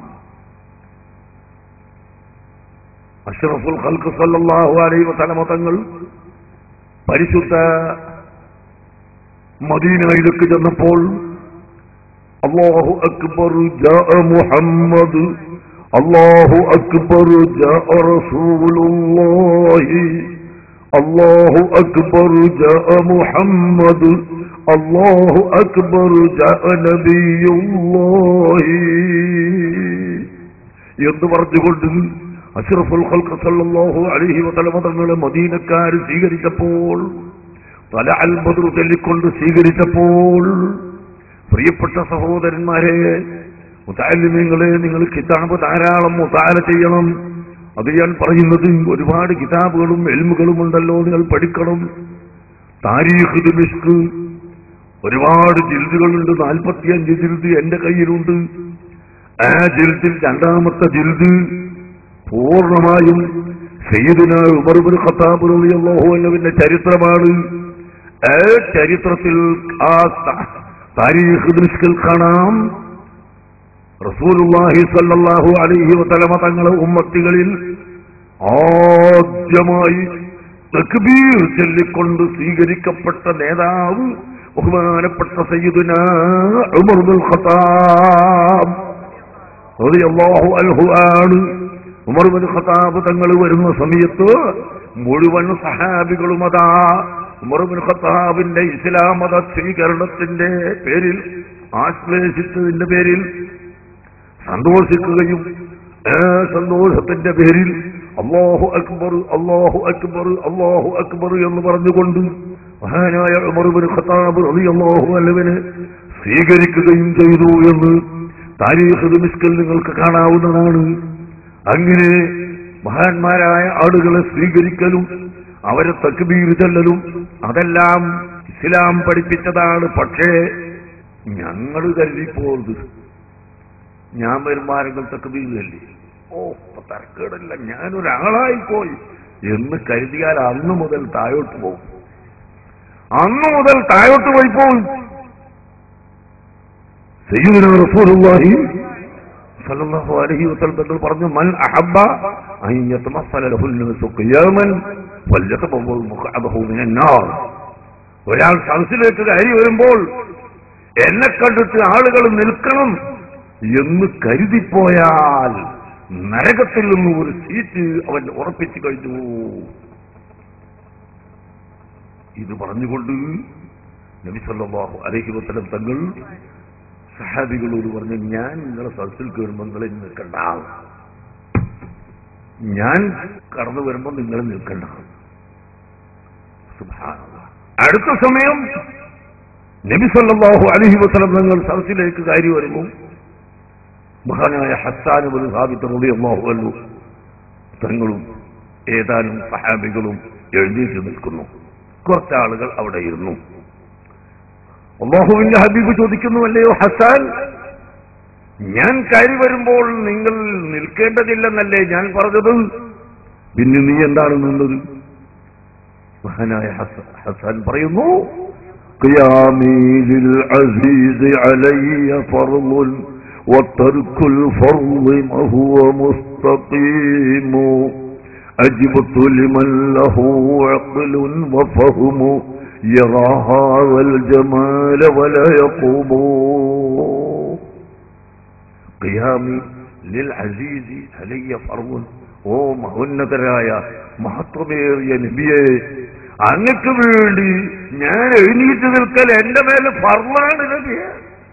അഷ്റഫുൽ ഖൽഖ് സല്ലല്ലാഹു അലൈഹി വസല്ലമ തങ്ങൾ പരിശുദ്ധ മദീനയിലേക്ക് ചെന്നപ്പോൾ അല്ലാഹു അക്ബർ ജാഅ മുഹമ്മദ് അല്ലാഹു അക്ബർ ജാഅ റസൂലുള്ളാഹി അല്ലാഹു അക്ബർ ജാഅ മുഹമ്മദ് അല്ലാഹു അക്ബർ ജാഅ നബിയുള്ളാഹി എന്ന് പറഞ്ഞുകൊണ്ട് അഷ്റഫുൽ ഖൽഖ് സല്ലല്ലാഹു അലൈഹി വസല്ലമ തങ്ങളെ മദീനക്കാർ സ്വീകരിച്ചപ്പോൾ തല അൽ ബദ്ർ ചൊല്ലിക്കൊണ്ട് സ്വീകരിച്ചപ്പോൾ പ്രിയപ്പെട്ട സഹോദരന്മാരെ മുത്താലിമ്യങ്ങളെ നിങ്ങൾ കിതാബ് ധാരാളം മുത്താല ചെയ്യണം അത് ഞാൻ പറയുന്നത് ഒരുപാട് കിതാബുകളും എൽമുകളും ഉണ്ടല്ലോ നിങ്ങൾ പഠിക്കണം താരീഖ് ദിമിഷ്ക് ഒരുപാട് ജിൽദുകളുണ്ട് നാൽപ്പത്തിയഞ്ച് ജിൽദ് എന്റെ കയ്യിലുണ്ട് ആ ജിൽദിൽ രണ്ടാമത്തെ ജിൽദ് പൂർണ്ണമായും സയ്യിദുന ഉമർ ബിൻ ഖത്താബ് റളിയല്ലാഹു അൻഹുവിന്റെ ചരിത്രമാണ് ആ ചരിത്രത്തിൽ ആ ത- താരീഖ് ദൃഷ്ടിൽ കാണാം റസൂലുള്ളാഹി സ്വല്ലല്ലാഹു അലൈഹി വസല്ലമ തങ്ങളെ ഉമ്മത്തികളിൽ ആദ്യമായി തക്ബീർ ചൊല്ലിക്കൊണ്ട് സ്വീകരിക്കപ്പെട്ട നേതാവ് ബഹുമാനപ്പെട്ട സയ്യിദുന ഉമർ ബിൻ ഖത്താബ് റളിയല്ലാഹു അൻഹു ആണ് ഉമർ ബിൻ ഖത്താബ് തങ്ങൾ വരുന്ന സമയത്ത് മുഴുവൻ സഹാബികളും അതാ ഉമർ ബിൻ ഖത്താബിന്റെ ഇസ്ലാം മത സ്വീകരണത്തിന്റെ പേരിൽ ആശ്ലേഷിച്ചതിന്റെ പേരിൽ സന്തോഷിക്കുകയും ആ സന്തോഷത്തിന്റെ പേരിൽ അള്ളാഹു അക്ബർ അള്ളാഹു അക്ബർ അള്ളാഹു അക്ബർ എന്ന് പറഞ്ഞുകൊണ്ട് മഹാനായ ഉമർ ബിൻ ഖത്താബ് റളിയല്ലാഹു അൻഹുവിനെ സ്വീകരിക്കുകയും ചെയ്തു എന്ന് താരീഖ് മിസ്കൽ നിങ്ങൾക്ക് കാണാവുന്നതാണ് അങ്ങനെ മഹാന്മാരായ ആളുകളെ സ്വീകരിക്കലും അവരെ തക്ബീർ ചെല്ലലും അതെല്ലാം ഇസ്ലാം പഠിപ്പിച്ചതാണ് പക്ഷേ ഞങ്ങൾ കരുതിപ്പോത് ഞാൻ വരുമാനങ്ങൾ തക്ബീരല്ലേ ഓ ഇപ്പൊ തരക്കേടില്ല ഞാനൊരാളായി പോയി എന്ന് കരുതിയാൽ അന്ന് മുതൽ താഴോട്ട് പോകും അന്ന് മുതൽ താഴോട്ട് പോയി പോകും സയ്യിദുന റസൂലുള്ളാഹി സല്ലല്ലാഹു അലൈഹി വസല്ലം തങ്ങൾ പറഞ്ഞു മൻ അഹബ്ബ അൻ യതമസ്സല ലഹു الناس ഖിയാമൻ വൽയതബവ്വൽ മുഖഅബഹു മിനൻ നാർ ഒരാൾ സദസ്സിലേക്ക് കയറി വരുമ്പോൾ എന്നെ കണ്ടിട്ട് ആളുകൾ നിൽക്കണം എന്ന് കരുതിപ്പോയാൽ നരകത്തിൽ നിന്ന് ഒരു സീറ്റ് അവൻ ഉറപ്പിച്ചു കഴിഞ്ഞു ഇത് പറഞ്ഞുകൊണ്ട് നബി സല്ലല്ലാഹു അലൈഹി വസല്ലം തങ്ങൾ സഹാബികളോട് പറഞ്ഞു ഞാൻ നിങ്ങളെ സദസ്സിൽ കയറുമ്പോൾ നിങ്ങളെ നിൽക്കണ്ട ഞാൻ കടന്നു വരുമ്പോൾ നിങ്ങൾ നിൽക്കണ്ട സുബ്ഹാനല്ലാഹ്. അടുത്ത സമയം നബി സല്ലല്ലാഹു അലൈഹി വസല്ലം തങ്ങൾ സദസ്സിലേക്ക് കയറി വരുന്നു മഹാനായ ഹസ്സാൻ ബിൻ സാബിത്ത് റളിയല്ലാഹു അൻഹു തങ്ങളും ഏതാനും സഹാബികളും എഴുന്നേറ്റ് നിൽക്കുന്നു കുറച്ചാളുകൾ അവിടെ ഇരുന്നു അള്ളാഹുവിന്റെ ഹബീബ് ചോദിക്കുന്നു അല്ലയോ ഹസാൻ ഞാൻ കയറി വരുമ്പോൾ നിങ്ങൾ നിൽക്കേണ്ടതില്ലെന്നല്ലേ ഞാൻ പറഞ്ഞത് പിന്നെ നീ എന്താണ് നിന്നത് മഹാനായ ഹസ- ഹസാൻ പറയുന്നു قيامي للعزيز علي فرض وترك الفرض ما هو مستقيم أجبت لمن له عقل وفهم يرى هذا الجمال ولا يقوم قيامي للعزيز علي فرض ഓ മഹോന്നതരായ മഹത്വമേറിയ നബിയെ അങ്ങക്ക് വേണ്ടി ഞാൻ എഴുന്നീറ്റ് നിൽക്കൽ എന്റെ മേലെ ഫർമാണ് നബിയെ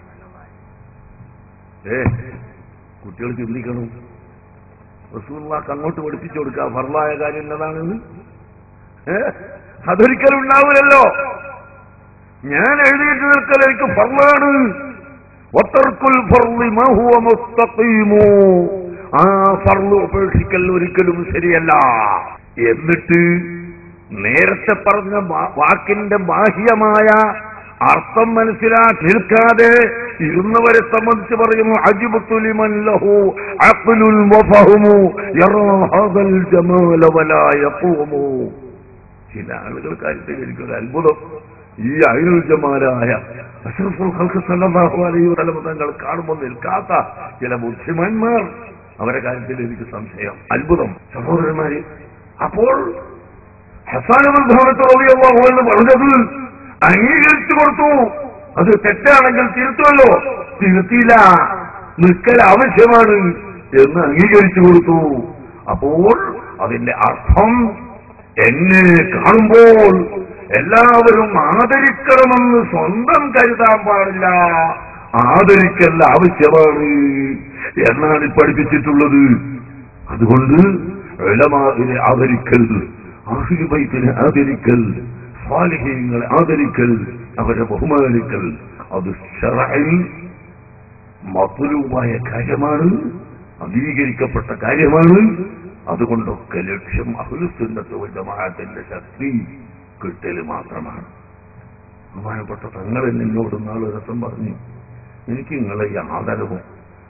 ഏ കുട്ടികൾ ചിന്തിക്കണം റസൂള്ളാക്ക് അങ്ങോട്ട് പഠിപ്പിച്ചു കൊടുക്കുക ഫർലായ കാര്യം എന്നതാണ് ഏ അതൊരിക്കലും ഉണ്ടാവില്ലല്ലോ ഞാൻ എഴുതിയിട്ട് നിൽക്കൽ എനിക്ക് ഫർലാണ് ഒത്തർക്കുൽ ഫർളി മഹുവ മുസ്തഖീമു ആ ഫർള് ഉപേക്ഷിക്കൽ ഒരിക്കലും ശരിയല്ല എന്നിട്ട് നേരത്തെ പറഞ്ഞ വാ- വാക്കിന്റെ ബാഹ്യമായ അർത്ഥം മനസ്സിലാക്കി നിൽക്കാതെ ഇരുന്നവരെ സംബന്ധിച്ച് പറയുന്നു അജിബുത്തുലിമൻ ലഹു അഖ്ലുൻ വഫഹമു യറാ ഹദൽ ജമാല വലാ യഖൂമു ചില ആളുകൾ കാര്യത്തിൽ എനിക്കൊരു അത്ഭുതം ഈ അയൽജമാരായ അഷ്റഫുൽ ഖൽഖ് സല്ലല്ലാഹു അലൈഹി വസല്ലം തങ്ങൾ കാണുമ്പോൾ നിൽക്കാത്ത ചില ബുദ്ധിമാന്മാർ അവരെ കാര്യത്തിൽ എനിക്ക് സംശയം അത്ഭുതം സഹോദരന്മാര് അപ്പോൾ ഹസാനുബന്ധനത്തോളിയല്ലാഹു എന്ന് പറഞ്ഞത് അംഗീകരിച്ചു കൊടുത്തു അത് തെറ്റാണെങ്കിൽ തിരുത്തുമല്ലോ തിരുത്തിയില്ല നിൽക്കൽ ആവശ്യമാണ് എന്ന് അംഗീകരിച്ചു കൊടുത്തു അപ്പോൾ അതിന്റെ അർത്ഥം എന്നെ കാണുമ്പോൾ എല്ലാവരും ആദരിക്കണമെന്ന് സ്വന്തം കരുതാൻ പാടില്ല ആദരിക്കൽ ആവശ്യമാണ് എന്നാണ് ഈ പഠിപ്പിച്ചിട്ടുള്ളത് അതുകൊണ്ട് ഇളമാവിനെ ആദരിക്കൽ ആഹിബൈത്തിനെ ആദരിക്കൽ സ്വാലിഹ്യങ്ങളെ ആദരിക്കൽ അവരെ ബഹുമാനിക്കൽ അത് ഷറയിൽ മത്തുലുമായ കാര്യമാണ് അംഗീകരിക്കപ്പെട്ട കാര്യമാണ് അതുകൊണ്ടൊക്കെ ലക്ഷ്യം അഹുലുസുന്നത്ത് ജമാഅത്തിന്റെ ശക്തി കിട്ടൽ മാത്രമാണ് ബഹുമാനപ്പെട്ട തങ്ങൾ എന്നോട് നാളെ രസം പറഞ്ഞു എനിക്ക് നിങ്ങളെ ഈ ആദരവും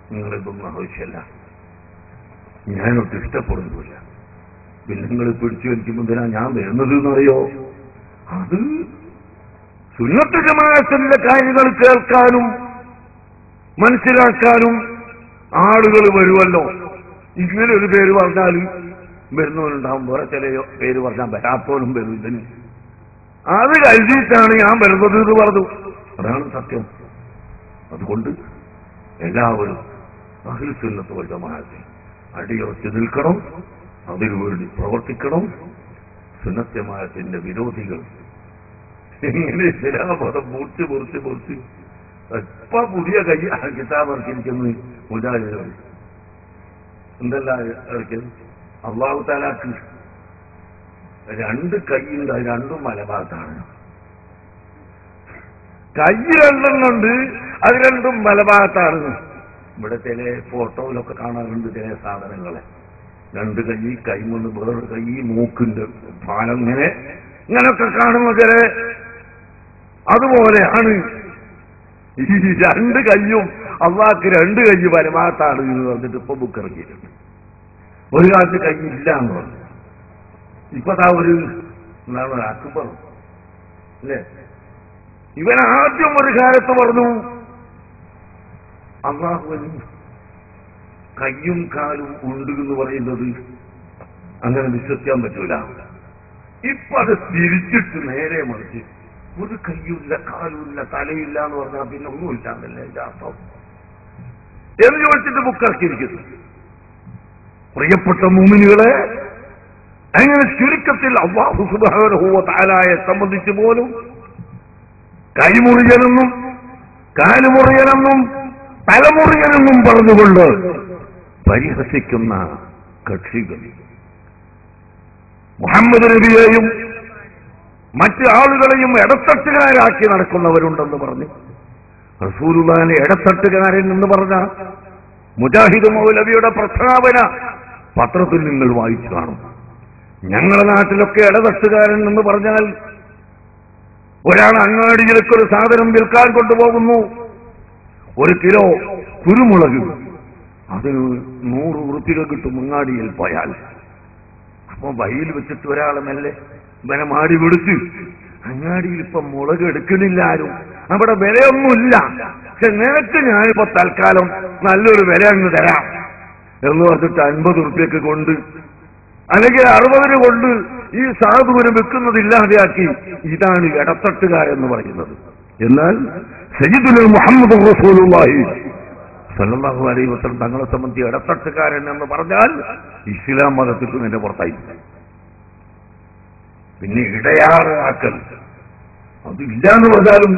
നിങ്ങളിതൊന്നും ആവശ്യമല്ല ഞാനൊട്ട് ഇഷ്ടപ്പെടുന്നില്ല പിന്നെ നിങ്ങൾ പിടിച്ചു വലിക്കുമ്പോഴാ ഞാൻ വരുന്നത് എന്നറിയോ അത് സുന്നത്ത് ജമാഅത്തിന്റെ കാര്യങ്ങൾ കേൾക്കാനും മനസ്സിലാക്കാനും ആളുകൾ വരുമല്ലോ ഇങ്ങനെ ഒരു പേര് പറഞ്ഞാൽ വരുന്നവനുണ്ടാവും വേറെ ചില പേര് പറഞ്ഞാൽ വരാത്തവനും വരും ഇതിന് അത് കരുതിയിട്ടാണ് ഞാൻ വരുന്നത് എന്ന് പറഞ്ഞു അതാണ് സത്യം അതുകൊണ്ട് എല്ലാവരും അഹിൽസുന്നത്ത് ജമാഅത്തിൽ അടിയുറച്ച് നിൽക്കണം അതിനുവേണ്ടി പ്രവർത്തിക്കണം സുന്നത്യമായത്തിന്റെ വിരോധികൾ ഇങ്ങനെ ശിലാപദം മുറിച്ച് മുറിച്ച് മുറിച്ച് ഇപ്പൊ പുതിയ കൈ കിതാബ് ഇറക്കിയിരിക്കുന്നു മുജാഹിദുകൾ എന്തല്ല ഇറക്കിയത് അള്ളാഹു താലാക്ക് രണ്ട് കൈയുണ്ട് അത് രണ്ടും മലഭാഗത്താണ് കൈ രണ്ടെണ്ണം ഉണ്ട് അത് രണ്ടും മലഭാഗത്താണ് ഇവിടെ ചില ഫോട്ടോയിലൊക്കെ കാണാറുണ്ട് ചില സാധനങ്ങളെ രണ്ട് കൈ കൈമൊന്ന് വേറൊരു കൈ മൂക്കിന്റെ പാലം ഇങ്ങനെ ഇങ്ങനൊക്കെ കാണുമ്പോ ചില അതുപോലെയാണ് ഈ രണ്ട് കൈയും അള്ളാഹ്ക്ക് രണ്ട് കൈ പരമാത്താണ് എന്ന് പറഞ്ഞിട്ട് ഇപ്പൊ ബുക്ക് ഇറക്കിയിട്ടുണ്ട് ഒരു കാലത്ത് കൈ ഇല്ല എന്ന് പറഞ്ഞു ഇപ്പതാ ഒരു എന്താണ് അക്ബർ അല്ലേ ഇവൻ ആദ്യം ഒരു കാലത്ത് പറഞ്ഞു അള്ളാഹുവിന് കയ്യും കാലും ഉണ്ട് എന്ന് പറയുന്നത് അങ്ങനെ വിശ്വസിക്കാൻ പറ്റൂല ഇപ്പൊ അത് തിരിച്ചിട്ട് നേരെ മറിച്ച് ഒരു കയ്യുമില്ല കാലുമില്ല തലയില്ല എന്ന് പറഞ്ഞാൽ പിന്നെ ഒന്നുമില്ല എന്നല്ലേ എന്റെ അർത്ഥം എന്ന് ചോദിച്ചിട്ട് ബുക്കിറക്കിയിരിക്കുന്നു പ്രിയപ്പെട്ട മൂമിനുകളെ അങ്ങനെ ചുരുക്കത്തിൽ അള്ളാഹു സുബാനഹുവ താലായെ സംബന്ധിച്ച് പോലും കൈമുറിയനെന്നും കാലുമുറിയനെന്നും തലമുറിയനെന്നും പറഞ്ഞുകൊണ്ട് പരിഹസിക്കുന്ന കക്ഷികൾ മുഹമ്മദ് നബിയെയും മറ്റ് ആളുകളെയും ഇടത്തട്ടുകാരാക്കി നടക്കുന്നവരുണ്ടെന്ന് പറഞ്ഞു റസൂലുള്ളാനെ ഇടത്തട്ടുകാരൻ എന്ന് പറഞ്ഞ മുജാഹിദ് മൗലവിയുടെ പ്രസ്താവന പത്രത്തിൽ നിങ്ങൾ വായിച്ചു കാണും ഞങ്ങളുടെ നാട്ടിലൊക്കെ ഇടതട്ടുകാരൻ എന്ന് പറഞ്ഞാൽ ഒരാൾ അങ്ങാടിയിലേക്ക് ഒരു സാധനം വിൽക്കാൻ കൊണ്ടുപോകുന്നു ഒരു കിലോ കുരുമുളക് അതിന് നൂറ് വൃത്തികൾ കിട്ടും അങ്ങാടിയിൽ പോയാൽ അപ്പൊ വഴിയിൽ വെച്ചിട്ട് ഒരാൾ മെല്ലെ ഇവനെ മാടി വിളിച്ച് അങ്ങാടിയിൽ ഇപ്പൊ മുളക് എടുക്കുന്നില്ല ആരും അവിടെ വിലയൊന്നുമില്ല പക്ഷെ നിനക്ക് ഞാനിപ്പോ തൽക്കാലം നല്ലൊരു വില അങ്ങ് തരാം എന്ന് പറഞ്ഞിട്ട് അൻപത് റുപ്യക്ക് കൊണ്ട് അല്ലെങ്കിൽ അറുപതിന് കൊണ്ട് ഈ സാധുവിന് വെക്കുന്നതില്ലാതെയാക്കി ഇതാണ് ഇടത്തട്ടുകാരെന്ന് പറയുന്നത് എന്നാൽ സയ്യിദുൽ മുഹമ്മദ് റസൂലുള്ളാഹി സല്ലല്ലാഹു അലൈഹി വസല്ലം തങ്ങളെ സംബന്ധിച്ച് ഇടത്തട്ടുകാരൻ എന്ന് പറഞ്ഞാൽ ഇസ്ലാം മതത്തിൽ നിന്റെ പുറത്തായി പിന്നെ ഇടയാറാക്കൽ അതില്ല എന്ന് പറഞ്ഞാലും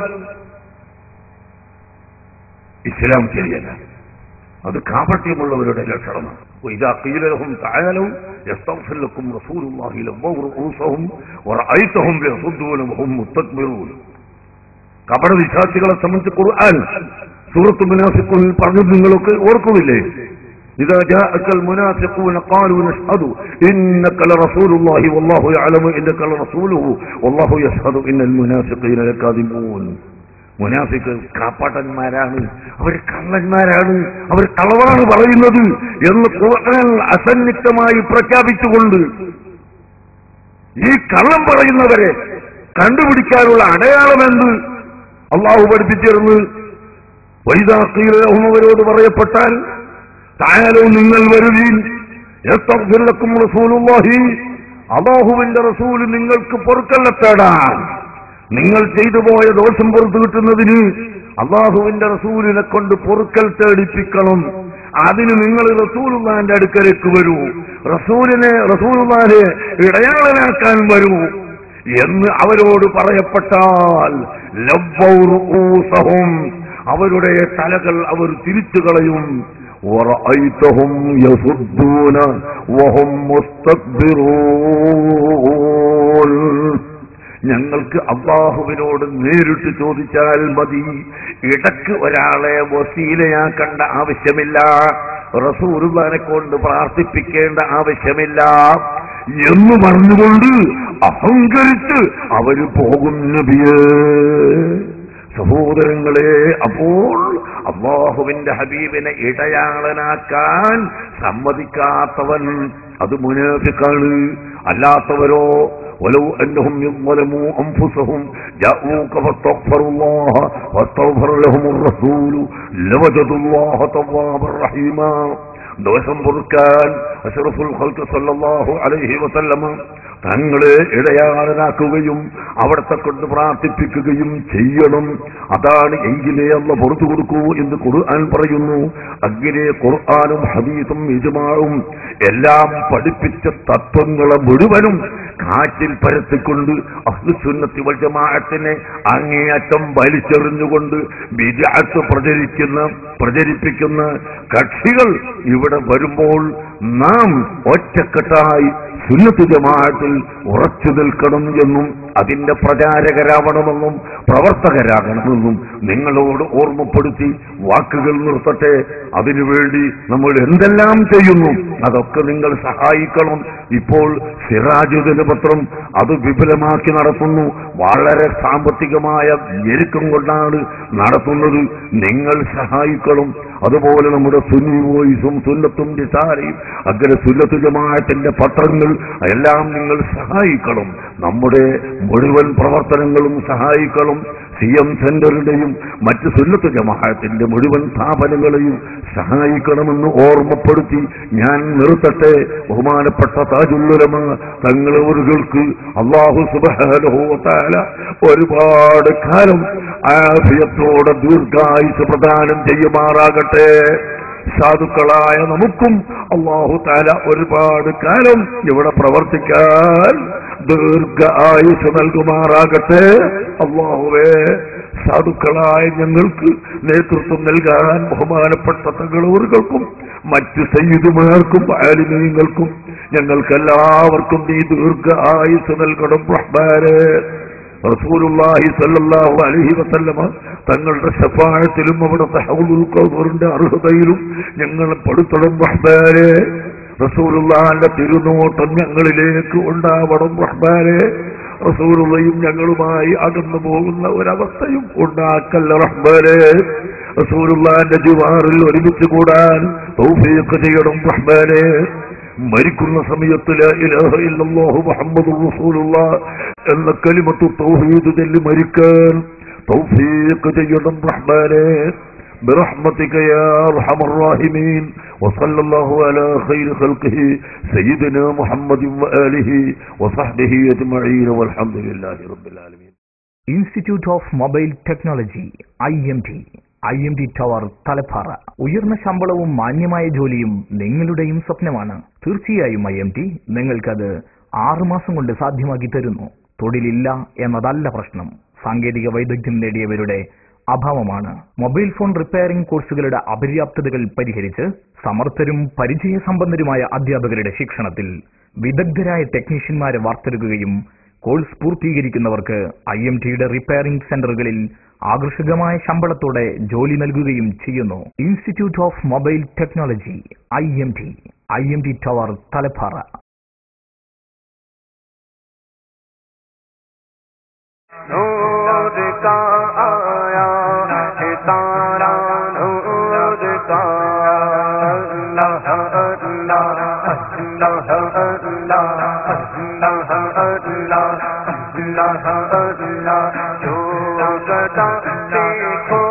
ഇസ്ലാം ശരിയല്ല അത് കാപട്യമുള്ളവരുടെ ലക്ഷണമാണ് وإذا قيل لهم تعالوا يستغفر لكم رسول الله لووا رؤوسهم ورأيتهم يصدون وهم مستكبرون കപട വിശ്വാസികളെ സംബന്ധിച്ച് ഖുർആൻ സൂറത്ത് മുനാഫിഖുനിൽ പറഞ്ഞു നിങ്ങളൊക്കെ ഓർക്കുന്നില്ലേ إذا جاءك المنافقون قالوا نشهد إنك لرسول الله والله يعلم إنك لرسوله والله يشهد إن المنافقين لكاذبون മുനാഫിക്ക് കാപ്പാട്ടന്മാരാണ് അവർ കള്ളന്മാരാണ് അവർ കളവാണ് പറയുന്നത് എന്ന് ഖുർആൻ അസന്നിഗ്ധമായി പ്രഖ്യാപിച്ചുകൊണ്ട് ഈ കള്ളം പറയുന്നവരെ കണ്ടുപിടിക്കാനുള്ള അടയാളമെന്ന് അള്ളാഹു പഠിപ്പിച്ചിരുന്നു വൈതാക്കീലഹും അവരോട് പറയപ്പെട്ടാൽ തായാലോ നിങ്ങൾ വരുവീൻ യസ്തഗ്ഫിറുലക്കും റസൂലുള്ളാഹി അള്ളാഹുവിന്റെ റസൂല് നിങ്ങൾക്ക് പൊറുക്കല്ല തേടാൻ നിങ്ങൾ ചെയ്തു പോയ ദോഷം പുറത്തു കിട്ടുന്നതിന് അള്ളാഹുവിന്റെ റസൂലിനെ കൊണ്ട് പൊറുക്കൽ തേടിപ്പിക്കണം അതിന് നിങ്ങൾ റസൂലുള്ളാന്റെ അടുക്കലേക്ക് വരൂ റസൂലിനെ റസൂലുള്ളാനെ ഇടയാളനാക്കാൻ വരൂ എന്ന് അവരോട് പറയപ്പെട്ടാൽ ലവ്വൗ റൂസഹും അവരുടെ തലകൾ അവർ തിരിച്ചു കളയും ورأيتهم يصدون وهم مستكبرون ഞങ്ങൾക്ക് അള്ളാഹുവിനോട് നേരിട്ട് ചോദിച്ചാൽ മതി ഇടക്ക് ഒരാളെ വസീലയാക്കേണ്ട ആവശ്യമില്ല റസൂലുള്ളാനെ കൊണ്ട് പ്രാർത്ഥിപ്പിക്കേണ്ട ആവശ്യമില്ല എന്ന് പറഞ്ഞുകൊണ്ട് അഹങ്കരിച്ച് അവര് പോകും നബിയേ സഹോദരങ്ങളെ അപ്പോൾ അള്ളാഹുവിന്റെ ഹബീബിനെ ഇടയാളനാക്കാൻ സമ്മതിക്കാത്തവൻ അത് മുനാഫിക്കാണ് അല്ലാത്തവരോ ولو أنهم ظلموا أنفسهم جاءوك فاستغفروا الله واستغفر لهم الرسول لوجدوا الله توابا رحيما ദോഷം പൊറുക്കാൻ അഷറഫുൽ ഖൽക്ക് സല്ലല്ലാഹു അലൈഹി വസല്ലമ തങ്ങളെ ഇടയാളനാക്കുകയും അവിടത്തെ കൊണ്ട് പ്രാർത്ഥിപ്പിക്കുകയും ചെയ്യണം അതാണ് എങ്കിലേ അല്ല പുറത്തു കൊടുക്കൂ എന്ന് ഖുർആൻ പറയുന്നു അങ്ങനെ ഖുർആാനും ഹദീസും ഇജുമാവും എല്ലാം പഠിപ്പിച്ച തത്വങ്ങളെ മുഴുവനും കാറ്റിൽ പരത്തിക്കൊണ്ട് അഹ്ലുസുന്നത്തി വൽ ജമാഅത്തിനെ അങ്ങേയറ്റം വലിച്ചെറിഞ്ഞുകൊണ്ട് ബിദഅത്ത് പ്രചരിക്കുന്ന പ്രചരിപ്പിക്കുന്ന കക്ഷികൾ ഇവിടെ വരുമ്പോൾ നാം ഒറ്റക്കെട്ടായി സുന്നത്ത് ജമാഅത്തിൽ ഉറച്ചു നിൽക്കണം എന്നും അതിന്റെ പ്രചാരകരാവണമെന്നും പ്രവർത്തകരാകണമെന്നും നിങ്ങളോട് ഓർമ്മപ്പെടുത്തി വാക്കുകൾ നിർത്തട്ടെ അതിനുവേണ്ടി നമ്മൾ എന്തെല്ലാം ചെയ്യുന്നു അതൊക്കെ നിങ്ങൾ സഹായിക്കണം ഇപ്പോൾ സിറാജ് ദിനപത്രം അത് വിപുലമാക്കി നടത്തുന്നു വളരെ സാമ്പത്തികമായ ഞെരുക്കം കൊണ്ടാണ് നടത്തുന്നത് നിങ്ങൾ സഹായിക്കണം അതുപോലെ നമ്മുടെ സുന്നി വോയിസും സുന്നത്തും നിസാരയും അങ്ങനെ സുന്നത്ത് ജമാഅത്തിന്റെ പത്രങ്ങൾ എല്ലാം നിങ്ങൾ സഹായിക്കണം നമ്മുടെ മുഴുവൻ പ്രവർത്തനങ്ങളും സഹായിക്കണം സി എം സെന്ററിന്റെയും മറ്റ് സുന്നത്ത് ജമാഅത്തിന്റെ മുഴുവൻ സ്ഥാപനങ്ങളെയും സഹായിക്കണമെന്ന് ഓർമ്മപ്പെടുത്തി ഞാൻ നിർത്തട്ടെ ബഹുമാനപ്പെട്ട താജുല്ലുലമ തങ്ങളവർക്ക് അള്ളാഹു സുബാല ഒരുപാട് കാലം ആഫിയത്തോടെ ദീർഘായുസ് പ്രദാനം ചെയ്യുമാറാകട്ടെ സാധുക്കളായ നമുക്കും അള്ളാഹു താല ഒരുപാട് കാലം ഇവിടെ പ്രവർത്തിക്കാൻ ദീർഘ ആയുസ് നൽകുമാറാകട്ടെ അള്ളാഹുവേ സാധുക്കളായ ഞങ്ങൾക്ക് നേതൃത്വം നൽകാൻ ബഹുമാനപ്പെട്ട തങ്ങളൂറുകൾക്കും മറ്റ് സയ്യിദുമാർക്കും ആലിമീങ്ങൾക്കും ഞങ്ങൾക്കെല്ലാവർക്കും നീ ദീർഘ ആയുസ് നൽകണം റഹ്മാനെ റസൂലുള്ളാഹി സല്ലല്ലാഹു അലൈഹി വസല്ലമ തങ്ങളുടെ ശഫാഴത്തിലും അവിടുത്തെ ഹൗലുൽ കൗസറിന്റെ അർഹതയിലും ഞങ്ങളെ പെടുത്തണം റഹ്മാനെ റസൂലുള്ളാന്റെ തിരുനോട്ടം ഞങ്ങളിലേക്ക് ഉണ്ടാവണം റഹ്മാനെ റസൂലുള്ളയും ഞങ്ങളുമായി അകന്നു പോകുന്ന ഒരവസ്ഥയും ഉണ്ടാക്കല്ല റഹ്മാനെ റസൂലുള്ളാന്റെ ജിവാറിൽ ഒരുമിച്ച് കൂടാൻ തൗഫീഖ് ചെയ്യണം റഹ്മാനെ മരിക്കുന്ന സമയത്ത് ലാ ഇലാഹ ഇല്ലല്ലാഹു മുഹമ്മദുർ റസൂലുള്ളാഹ് എന്ന കലിമത്തു തൗഹീദ് ചൊല്ലി മരിക്കാൻ തൗഫീഖ് ചെയ്യണം റഹ്മാനെ برحمتك يا ارحم الراحمين وصلى الله على خير خلقه سيدنا محمد واله وصحبه اجمعين والحمد لله رب العالمين
institute of mobile technology I M T I M T tower Thalappara ഉയർന്ന ശമ്പളവും മാന്യമായ ജോലിയും നിങ്ങളുടെയും സ്വപ്നമാണ് തീർച്ചയായും ഐ എം ടി നിങ്ങൾക്കത് ആറുമാസം കൊണ്ട് സാധ്യമാക്കി തരുന്നു തൊഴിലില്ല എന്നതല്ല പ്രശ്നം സാങ്കേതിക വൈദഗ്ധ്യം നേടിയവരുടെ അഭാവമാണ് മൊബൈൽ ഫോൺ റിപ്പയറിംഗ് കോഴ്സുകളുടെ അപര്യാപ്തതകൾ പരിഹരിച്ച് സമർത്ഥരും പരിചയസമ്പന്നരുമായ അധ്യാപകരുടെ ശിക്ഷണത്തിൽ വിദഗ്ധരായ ടെക്നീഷ്യന്മാരെ വാർത്തെടുക്കുകയും കോഴ്സ് പൂർത്തീകരിക്കുന്നവർക്ക് ഐ എം ടിയുടെ റിപ്പയറിംഗ് സെന്ററുകളിൽ ആകർഷകമായ ശമ്പളത്തോടെ ജോലി നൽകുകയും ചെയ്യുന്നു institute of mobile technology I M T I M T tower Thalappara
नूर का आया सितारा नूर का अल्लाह अल्लाह अल्लाह अल्लाह अल्लाह अल्लाह अल्लाह अल्लाह जो गदा देखो